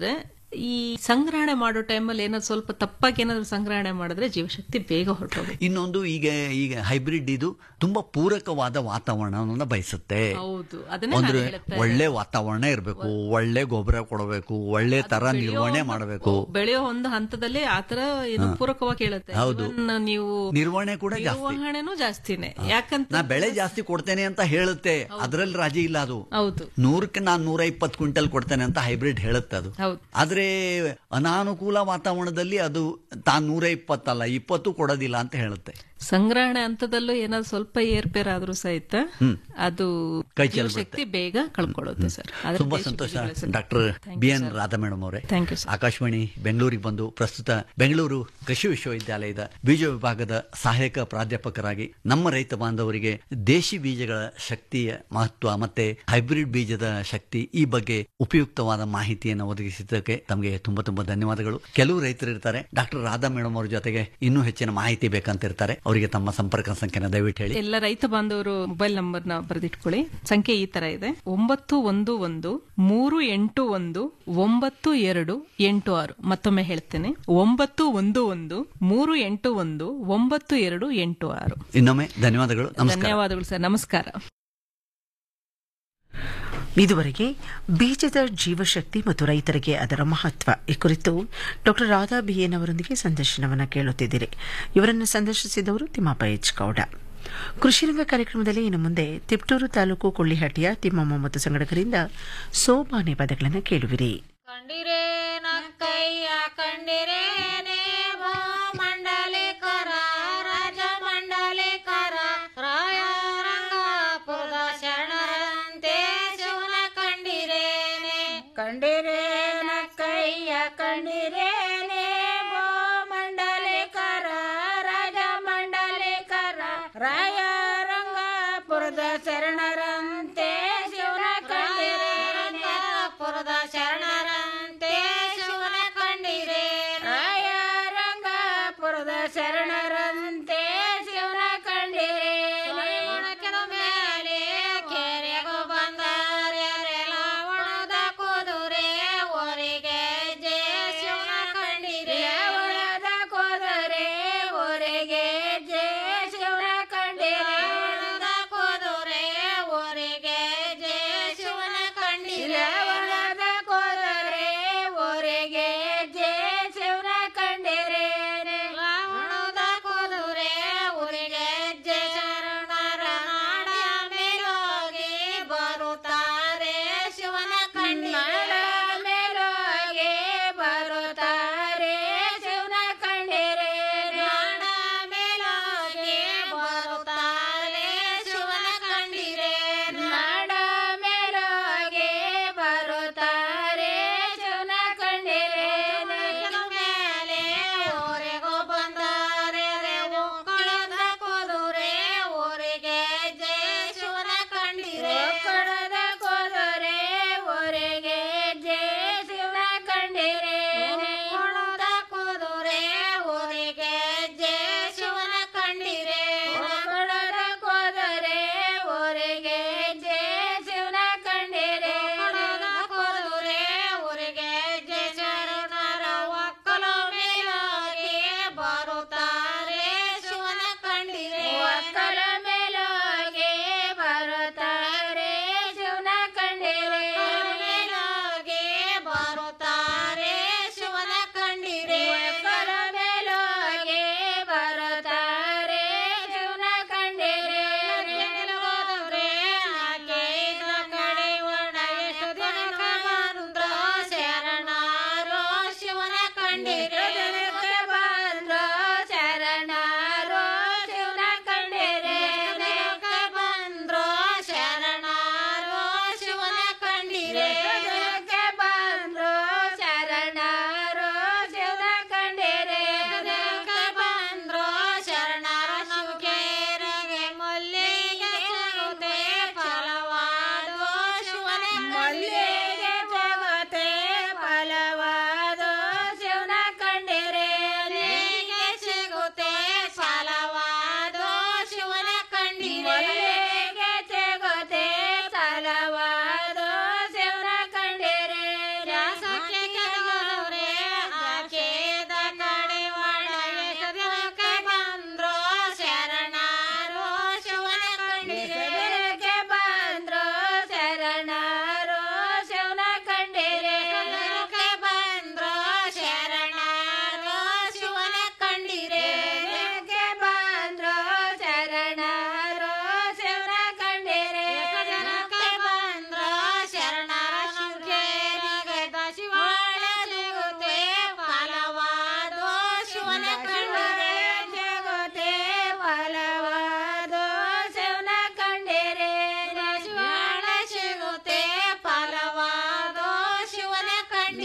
ಈ ಸಂಗ್ರಹಣೆ ಮಾಡೋ ಟೈಮಲ್ಲಿ ಏನಾದ್ರು ಸ್ವಲ್ಪ ತಪ್ಪಾಗಿ ಏನಾದ್ರು ಸಂಗ್ರಹಣೆ ಮಾಡಿದ್ರೆ ಜೀವಶಕ್ತಿ ಬೇಗ ಹೊರಟೋಗುತ್ತೆ ಇನ್ನೊಂದು ಈಗ ಈಗ ಹೈಬ್ರಿಡ್ ಇದು ತುಂಬಾ ಪೂರಕವಾದ ವಾತಾವರಣವನ್ನು ಬಯಸುತ್ತೆ ಹೌದು ಅದನ್ನೇ ನಾನು ಅಂದ್ರೆ ಹೇಳ್ತಾ ಒಳ್ಳೆ ವಾತಾವರಣ ಇರಬೇಕು ಒಳ್ಳೆ ಗೊಬ್ಬರ ಕೊಡಬೇಕು ಒಳ್ಳೆ ತರ ನಿರ್ವಹಣೆ ಮಾಡಬೇಕು ಬೆಳೆಯೋ ಒಂದು ಹಂತದಲ್ಲಿ ಆತರ ಏನು ಪೂರಕವಾಗಿ ಕೇಳುತ್ತೆ ಹೌದು. Even ನೀವು ನಿರ್ವಹಣೆ ಕೂಡ ಜಾಸ್ತಿ ನಿರ್ವಹಣೆನೂ ಜಾಸ್ತಿನೇ ಯಾಕಂತ ನಾ ಬೆಳೆ ಜಾಸ್ತಿ ಕೊಡ್ತೇನೆ ಅಂತ ಹೇಳುತ್ತೆ ಅದ್ರಲ್ಲಿ ರಾಜಿ ಇಲ್ಲ ಅದು ಹೌದು ನೂರಕ್ಕೆ ನಾನ್ ನೂರ ಇಪ್ಪತ್ತು ಕ್ವಿಂಟಲ್ ಕೊಡ್ತೇನೆ ಅಂತ ಹೈಬ್ರಿಡ್ ಹೇಳುತ್ತೆ ಅದು ಹೌದು ಆದ್ರೆ ಅನಾನುಕೂಲ ವಾತಾವರಣದಲ್ಲಿ ಅದು ತಾನು ನೂರ ಇಪ್ಪತ್ತಲ್ಲ ಇಪ್ಪತ್ತು ಕೊಡೋದಿಲ್ಲ ಅಂತ ಹೇಳುತ್ತೆ ಸಂಗ್ರಹಣೆ ಹಂತದಲ್ಲೂ ಏನಾದ್ರು ಸ್ವಲ್ಪ ಏರ್ಪೇರ್ ಆದ್ರೂ ಸಹಿತ ಅದು ಕೈ ಚೆಲ್ಬಿಡುತ್ತೆ. ಶಕ್ತಿ ಬೇಗ ಕಳ್ಕೊಳ್ಳುತ್ತೆ ಸರ್ ಆದ್ರೆ ತುಂಬಾ ದೇಶಿ ಸಂತೋಷ ಬೀಜಗಳ doctor Thank you, B N sir. Radha madam ಅವರೇ Thank you, sir. ಆಕಾಶವಾಣಿ ಬೆಂಗಳೂರಿಗೆ ಬಂದು ಪ್ರಸ್ತುತ ಬೆಂಗಳೂರು ಕೃಷಿ ವಿಶ್ವವಿದ್ಯಾಲಯದ ಬೀಜ ವಿಭಾಗದ ಸಹಾಯಕ ಪ್ರಾಧ್ಯಾಪಕರಾಗಿ ನಮ್ಮ ರೈತ ಬಾಂಧವರಿಗೆ ದೇಶಿ ಬೀಜಗಳ ಶಕ್ತಿಯ ಮಹತ್ವ ಮತ್ತೆ ಹೈಬ್ರಿಡ್ ಬೀಜದ ಶಕ್ತಿ ಈ ಬಗ್ಗೆ ಉಪಯುಕ್ತವಾದ ಮಾಹಿತಿಯನ್ನು ಒದಗಿಸಿದ್ದಕ್ಕೆ ತಮಗೆ ತುಂಬಾ ತುಂಬಾ ಧನ್ಯವಾದಗಳು ಕೆಲವು ರೈತರು ಇರ್ತಾರೆ ಡಾಕ್ಟರ್ ರಾಧಾ ಮೇಡಮ್ ಅವ್ರ ಜೊತೆಗೆ ಇನ್ನೂ ಹೆಚ್ಚಿನ ಮಾಹಿತಿ ಬೇಕಂತ ಇರ್ತಾರೆ ಅವರಿಗೆ ತಮ್ಮ ಸಂಪರ್ಕ ಸಂಖ್ಯೆನ ದಯವಿಟ್ಟು ಹೇಳಿ ಎಲ್ಲ ರೈತ ಬಾಂಧವರು ಮೊಬೈಲ್ ನಂಬರ್ ನ ಬರೆದಿಟ್ಕೊಳ್ಳಿ ಸಂಖ್ಯೆ ಈ ತರ ಇದೆ ಒಂಬತ್ತು ಒಂದು ಒಂದು ಮೂರು ಎಂಟು ಒಂದು ಒಂಬತ್ತು ಎರಡು ಎಂಟು ಆರು ಮತ್ತೊಮ್ಮೆ ಹೇಳ್ತೇನೆ ಒಂಬತ್ತು ಒಂದು ಒಂದು ಮೂರು ಎಂಟು ಒಂದು ಒಂಬತ್ತು ಎರಡು ಎಂಟು ಆರು ಇನ್ನೊಮ್ಮೆ ಧನ್ಯವಾದಗಳು ನಮಸ್ಕಾರ ಧನ್ಯವಾದಗಳು ಸರ್ ನಮಸ್ಕಾರ ಇದುವರೆಗೆ ಬೀಜದ ಜೀವಶಕ್ತಿ ಮತ್ತು ರೈತರಿಗೆ ಅದರ ಮಹತ್ವ ಈ ಕುರಿತು ಡಾಕ್ಟರ್ ರಾಧಾ ಬಿಎನ್ ಅವರೊಂದಿಗೆ ಸಂದರ್ಶನವನ್ನು ಕೇಳುತ್ತಿದ್ದೀರಿ ಇವರನ್ನು ಸಂದರ್ಶಿಸಿದವರು ತಿಮ್ಮಪ್ಪ ಎಚ್ ಗೌಡ ಕೃಷಿರಂಗ ಕಾರ್ಯಕ್ರಮದಲ್ಲಿ ಇನ್ನು ಮುಂದೆ ತಿಪ್ಟೂರು ತಾಲೂಕು ಕೊಳ್ಳಿಹಟ್ಟಿಯ ತಿಮ್ಮಮ್ಮ ಮತ್ತು ಸಂಗಡಕರಿಂದ ಸೋಮಾನೆ ಪದಗಳನ್ನು ಕೇಳುವಿರಿ ಕಂಡಿರೇ ನಕ್ಕಯ್ಯ ಕಂಡಿರೇನೆ ಭೋ ಮಂಡಲಿಕರ ರಾಜ ಮಂಡಲಿಕರ ರಾಯ ರಂಗಾಪುರದ ಶರಣರಂತೆ ಶಿವನ ಕಂಡಿರೇನೆ ಕಂಡಿರೇ ನಕ್ಕಯ್ಯ ಕಂಡಿರೇನೆ ಭೋ ಮಂಡಲಿಕರ ರಾಜ ಮಂಡಲಿಕರ ರಾಯ ರಂಗಾಪುರದ ಶರಣರಂತೆ ಶಿವನ ಕಂಡಿರೇ ರಂಗಾಪುರದ ಶರಣರಂತೆ ಶಿವನ ಕಂಡಿರೆ ರಾಯ ರಂಗಾಪುರದ ಶರಣರಂತೆ ಶಿವನ ಕಂಡಿರೆ ಒಣಕಿದ ಮೇಲೆ ಕೆರೆಗೂ ಬಂದರೆ ಒಣದ ಕುದುರೆ ಊರಿಗೆ ಜಯ ಶಿವನ ಕಂಡಿರೆ ಒಣದ ಕುದುರೆ ಊರಿಗೆ ಜಯ ಶಿವನ ಕಂಡಿರೆ ಒಣದ ಕುದುರೆ ಊರಿಗೆ ಜಯ ಶಿವನ ಕಂಡಿರೆ ಒಣದ ಕುದುರೆ ಊರಿಗೆ ಜಯ ಶಿವನ ಕಂಡಿರೆ ಒಣದ ಕುದುರೆ ಊರಿಗೆ ಜಯ ಶರಣರ ನಾಡ ಮೇಲೋಗಿ ಬರುತ್ತಾರೆ ಶಿವನ ಕಂಡಿರ ಮೇಲೋಗಿ ಬರುತ್ತಾರೆ ಶಿವನ ಕಂಡಿರೆ ನಾಡ ಮೇಲೋಗಿ ಬರುತ್ತಾರೆ ಶಿವನ ಕಂಡಿರೆ ನಾಡ ಮೇಲೋಗಿ ಬರುತ್ತಾರೆ ಶಿವನ ಕಂಡಿರೆ ಮೇಲೆ ಊರಿಗೂ ಬಂದರೆ ಕಳೆದ ಕುದುರೆ ಊರಿಗೆ ಜಯ ಶಿವನ ಕಂಡಿರೆ ಕಳೆದ ಕುದುರೆ ಊರಿಗೆ ಜಯ ಶಿವನ ಕಂಡಿರೆ ಕಳೆದ ಕುದುರೆ ಊರಿಗೆ ಜಯ ಶಿವನ ಕಂಡಿರೆ ಕಳೆದ ಕುದುರೆ ಊರಿಗೆ ಜಯ ಶಿವನ ಕಂಡಿರೆ ಕಳೆದ ಕುದುರೆ ಊರಿಗೆ ಜಯ ಶರಣರ ಒಕ್ಕಲು ಮೇಲೋಗಿ ಬರುತ್ತಾರೆ ಶಿವನ ಕಂಡಿರೆ ಒಕ್ಕಲ ಮೇಲೋಗಿ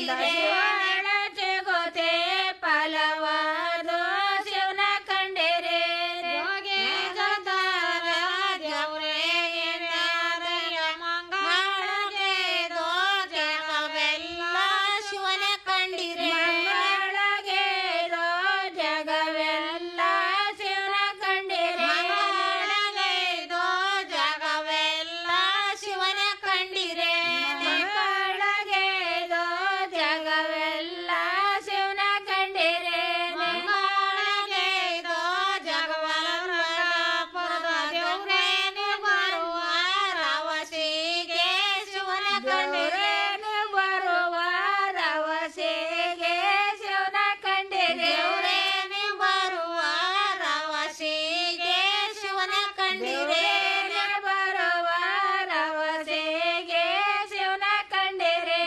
ಸಿಗೋತೆ ಫಲವಾದೋ ಶಿವನ ಕಂಡಿರೆ ಯೋಗಿ ಜಗದಾರ ದೇವ್ರೇ ಏನಾದಯ ಮಂಗಳಗೆದೋ ಜಗವೆಲ್ಲ ಶಿವನ ಕಂಡಿರೆ ಮಂಗಳಗೆದೋ ಜಗವೆಲ್ಲ ಶಿವನ ಕಂಡಿರೆ ಮಂಗಳಗೆದೋ ಜಗವೆಲ್ಲ ಶಿವನ ಕಂಡಿರೆ ಮಂಗಳಗೆದೋ ಜಗವೆಲ್ಲ ಶಿವನ ಕಂಡಿರೆ ಮಂಗಳಗೆದೋ ಜಗವೆಲ್ಲ ಪರದ ದೇವ್ರೇನೆ ಬರುವ ರವಸಿಗೆ ಶಿವನ ಕಂಡಿರೆ ಬರುವ ರವಸಿಗೆ ಶಿವನ ಕಂಡಿರೆ ದೇವ್ರೇನೆ ಬರುವ ರವಸಿಗೆ ಶಿವನ ಕಂಡಿರೆ ಬರುವ ರವಸಿಗೆ ಶಿವನ ಕಂಡಿರೆ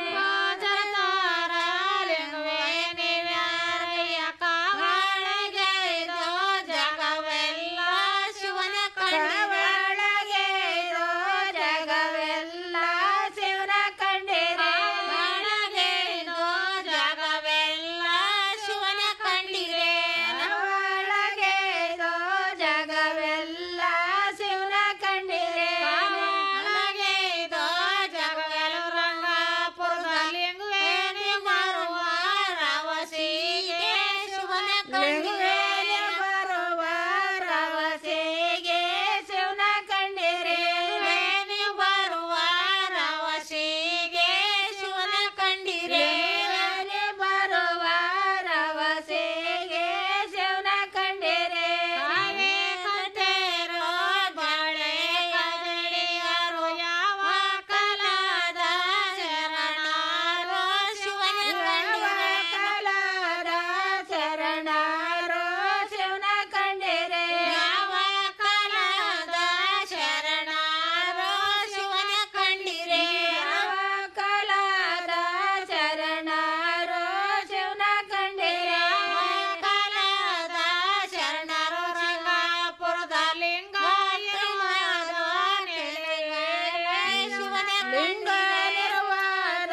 ಜಗವೆಲ್ಲ ಶಿವನ ಕಂಡೊಳಗೆ ಜಗವೆಲ್ಲ ಶಿವನ ಕಂಡಿರೆ ಒಳಗೆ ಜಗವೆಲ್ಲ ಶಿವನ ಕಂಡಿರೆ ಒಳಗೆ ಜಗವೆಲ್ಲ ಶಿವನ ಕಂಡಿರೆ ಒಳಗೆ ಜಗವೆಲ್ಲ ರಂಗಪುರದಲ್ಲಿಂಗುವೇನೆ ಬರುವ ರವಸಿಗೆ ಶಿವನ ಕಂಡಿರೆ ಬರುವ ರವಸಿಗೆ ಶಿವನ ಕಂಡಿರೆ ವೇಣಿ ಬರುವ ರವಸಿಗೆ ಶಿವನ ಕಂಡಿರೆ ವೇಣಿ ಬರುವ ರವಸಿಗೆ ಶಿವನ ಕಂಡಿರೆ ಕಾವೇ ಕಟೇರೋ ಬಾಳೆ ಕದಳಿಯರು ಯಾವ ಕಲಾದ ಶರಣಾರೋ ಶಿವನ ಕಲಾದ ಶರಣಾರೋ ಶಿವನ ಕಂಡಿರೆ ಯಾವ ಕಲಾದ ಶರಣಾರೋ ಶಿವನ ಕಂಡಿರೆ ಯಾವ ಕಲಾದ ಶರಣಾರೋ ಶಿವನ ಕಂಡಿರೆ ಕಲಾದ ಶರಣರು ರಂಗಾಪುರದ ಲಿಂಗಾಯವಾದ ನೆಲೆಯೇಳೆ ಶಿವನ ಲಿಂಗಾಯವಾದ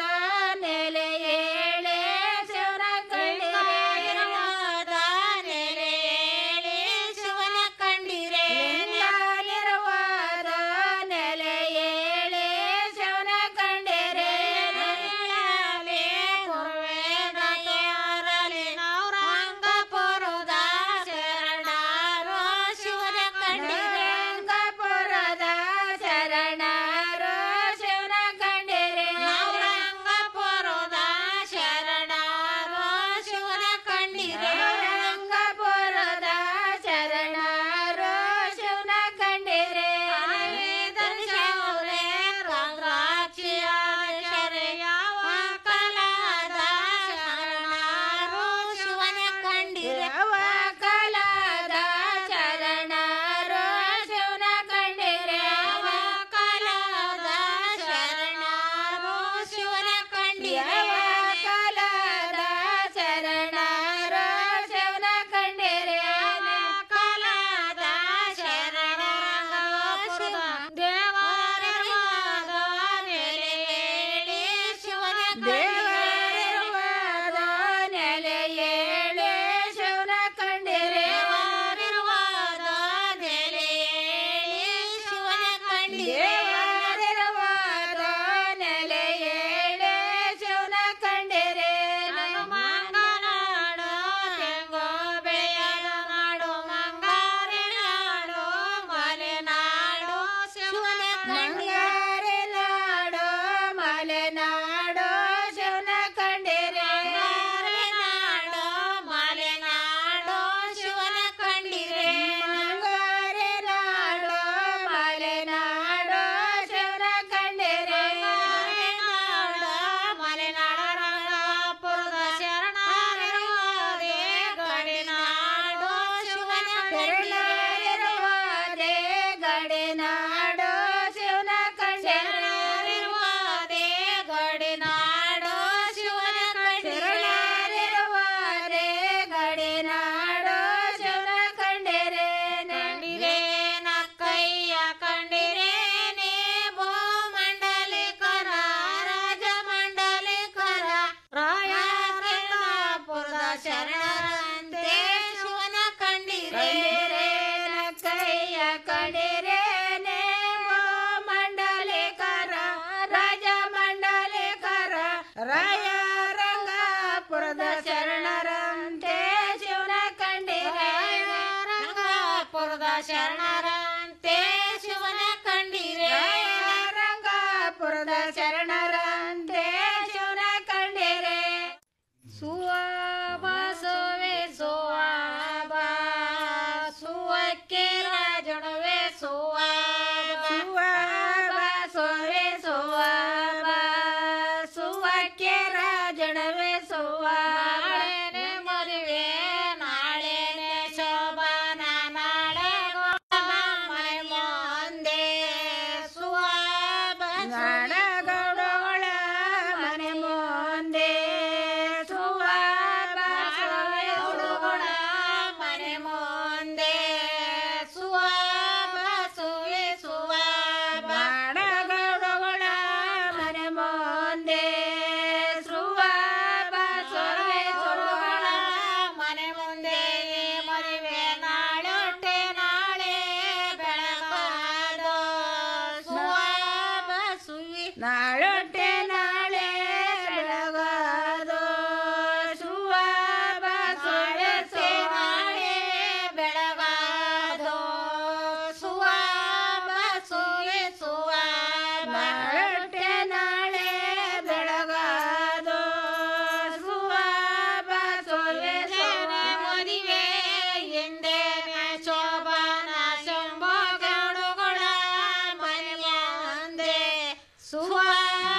ನೆಲೆಯೇಳೆ ಶಿವನ ಕಂಡಿರವಾದ ನೆಲೆಯೇಳೆ ಶಿವನ ಕಂಡಿರೆ ಲಿಂಗಾಯವಾದ ನೆಲೆಯೇಳೆ ಶಿವನ ಕಂಡಿರೆ ನೆಲೆಯೇ ಕುರುವೇದಕ್ಕೆ ಅರಳಿ ನವರಂಗಪುರದ ಶರಣಾರೋ ಶಿವನ ಕಂಡಿರೆ ರಂಗಪುರದ ಶರಣಾರೋ ಶಿವನ ಕಂಡಿರೆ ನವರಂಗಪುರದ ಶರಣಾರೋ ಶಿವನ ಕಂಡಿರೆ ರಂಗಪುರದ ಶರಣಾರೋ ಶಿವನ ಕಂಡಿರೆ ದರ್ಶೌರೆ ರುದ್ರಾಕ್ಷಿಯ ಶರೆಯವ ಕಲಾದ ಶರಣಾರೋ ಶಿವನ ಕಂಡಿರೆ ಕಲಾದ ಶರಣಾರೋ ಶಿವನ ಕಂಡಿರೆ ಕಲಾದ ಶರಣಾರೋ ಶಿವನ ಕಂಡಿರೆ ಕಲಾದ ಶರಣಾರೋ ಶಿವನ ಕಂಡಿರೆ ಕಲಾದ ಶರಣಾರೋ ದೇವರವಾದ ನೆಲೆಯೇಳಿ ಶಿವನ ದೇವರವಾದ ನೆಲೆಯೇಳಿ ಶಿವನ ಕಂಡಿರೆ ದೇವರವಾದ ನೆಲೆಯೇಳಿ ಶಿವನ ಕಂಡಿರೆ ದೇವರವಾದ ನೆಲೆಯೇಳಿ ಶಿವನ ಕಂಡಿರೆ ಮಂಗನಾಡು ತೆಂಗೋಬೆಯದ ನಾಡು ಮಂಗಾರೆ ನಾಡು ಮಲೆನಾಡು ಶಿವನ ಕಂಡಿರೆ ನಾಡು ಮಲೆನಾಡು ಶಿವನ ಕಂಡಿರೆ ನಾಡು ಮಲೆನಾಡು ಶಿವನ ಕಂಡಿರೆ ಮಂಗಾರೆ ನಾಡು ಮಲೆನಾಡು ಶರಣರಂತೆ ಶಿವನ ಕಂಡಿರೆ ರಂಗಾಪುರದ ಶರಣರಂತೆ ಶಿವನ ಕಂಡಿರೆ ಸುವಾಬ ಸೋವೆ ಸುವಾಬ ಸುವಕ್ಕೆ ರಾಜಣವೆ ಸುವಾಬ ಸುವಾಬ ಸೋವೆ ಸುವಾಬ ಸುವಕ್ಕೆ ರಾಜಣವೆ ಸುವಾಬ ಮದುವೆ ನಾಳೆನೆ ಶೋಭಾನ ನಾಳೆ ಮನೆ ಮುಂದೆ ಸುವಾಬ ನಾಡಗೌಡಗಳ ಮನೆ ಮುಂದೆ ಸುವಾಬ ಗೌಡಗಳ ಮನೆ ಮುಂದೆ ಸುವಾಬ ಸುವೆ ಸುವಾಬ ನಾಡಗೌಡಗಳ ಮನೆ ಮುಂದೆ ಸುವಾಬ ಸುವೆ ಸುಡುಗಳ ಮನೆ ಮುಂದೆ ಮದುವೆ ನಾಳೊಟ್ಟೆ ನಾಳೆ ಬೆಳಗಾದೋ ಸುವಾಬ ಸುವಿ ನಾಳೊಟ್ಟೆ ನಾಳೆ ಬೆಳಗಾದೋ ಸುವಾಬ ಸುವೆ ನಾಳೆ ಬೆಳಗಾದೋ ಸುವಾಬ ಸುವೆ ಸುವಾಬ ನಾಳೊಟ್ಟೆ ನಾಳೆ ಬೆಳಗಾದೋ ಸುವಾಬ ಸುವೆ ಮದುವೆ ಹಿಂದೆ ಶೋಭಾನ ಶಂಭೋ ಗೌಡುಗಳ ಮನೆಯ ಮುಂದೆ ಸುವಾಬ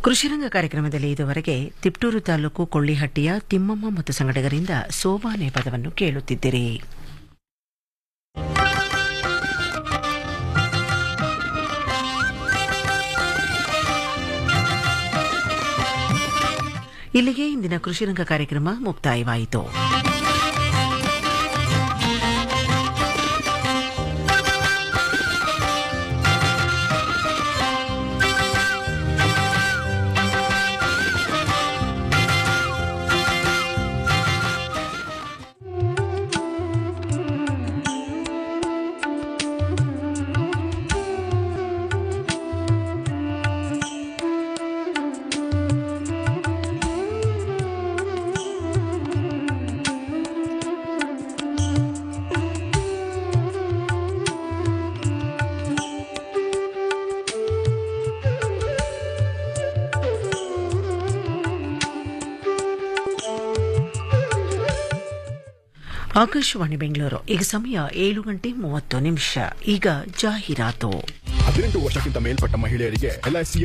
ಕೃಷಿರಂಗ ಕಾರ್ಯಕ್ರಮದಲ್ಲಿ ಇದುವರೆಗೆ ತಿಪ್ಟೂರು ತಾಲೂಕು ಕೊಳ್ಳಿಹಟ್ಟಿಯ ತಿಮ್ಮಮ್ಮ ಮತ್ತು ಸಂಗಡಿಗರಿಂದ ಸೋಬಾನೆ ಪದವನ್ನು ಕೇಳುತ್ತಿದ್ದಿರಿ ಇಲ್ಲಿಗೆ ಇಂದಿನ ಕೃಷಿರಂಗ ಕಾರ್ಯಕ್ರಮ ಮುಕ್ತಾಯವಾಯಿತು ಆಕಾಶವಾಣಿ ಬೆಂಗಳೂರು ಈಗ ಸಮಯ ಏಳು ಗಂಟೆ ಮೂವತ್ತು ನಿಮಿಷ ಈಗ ಜಾಹೀರಾತು ಹದಿನೆಂಟು ವರ್ಷಕ್ಕಿಂತ ಮೇಲ್ಪಟ್ಟ ಮಹಿಳೆಯರಿಗೆ ಎಲ್ಐಸಿಯ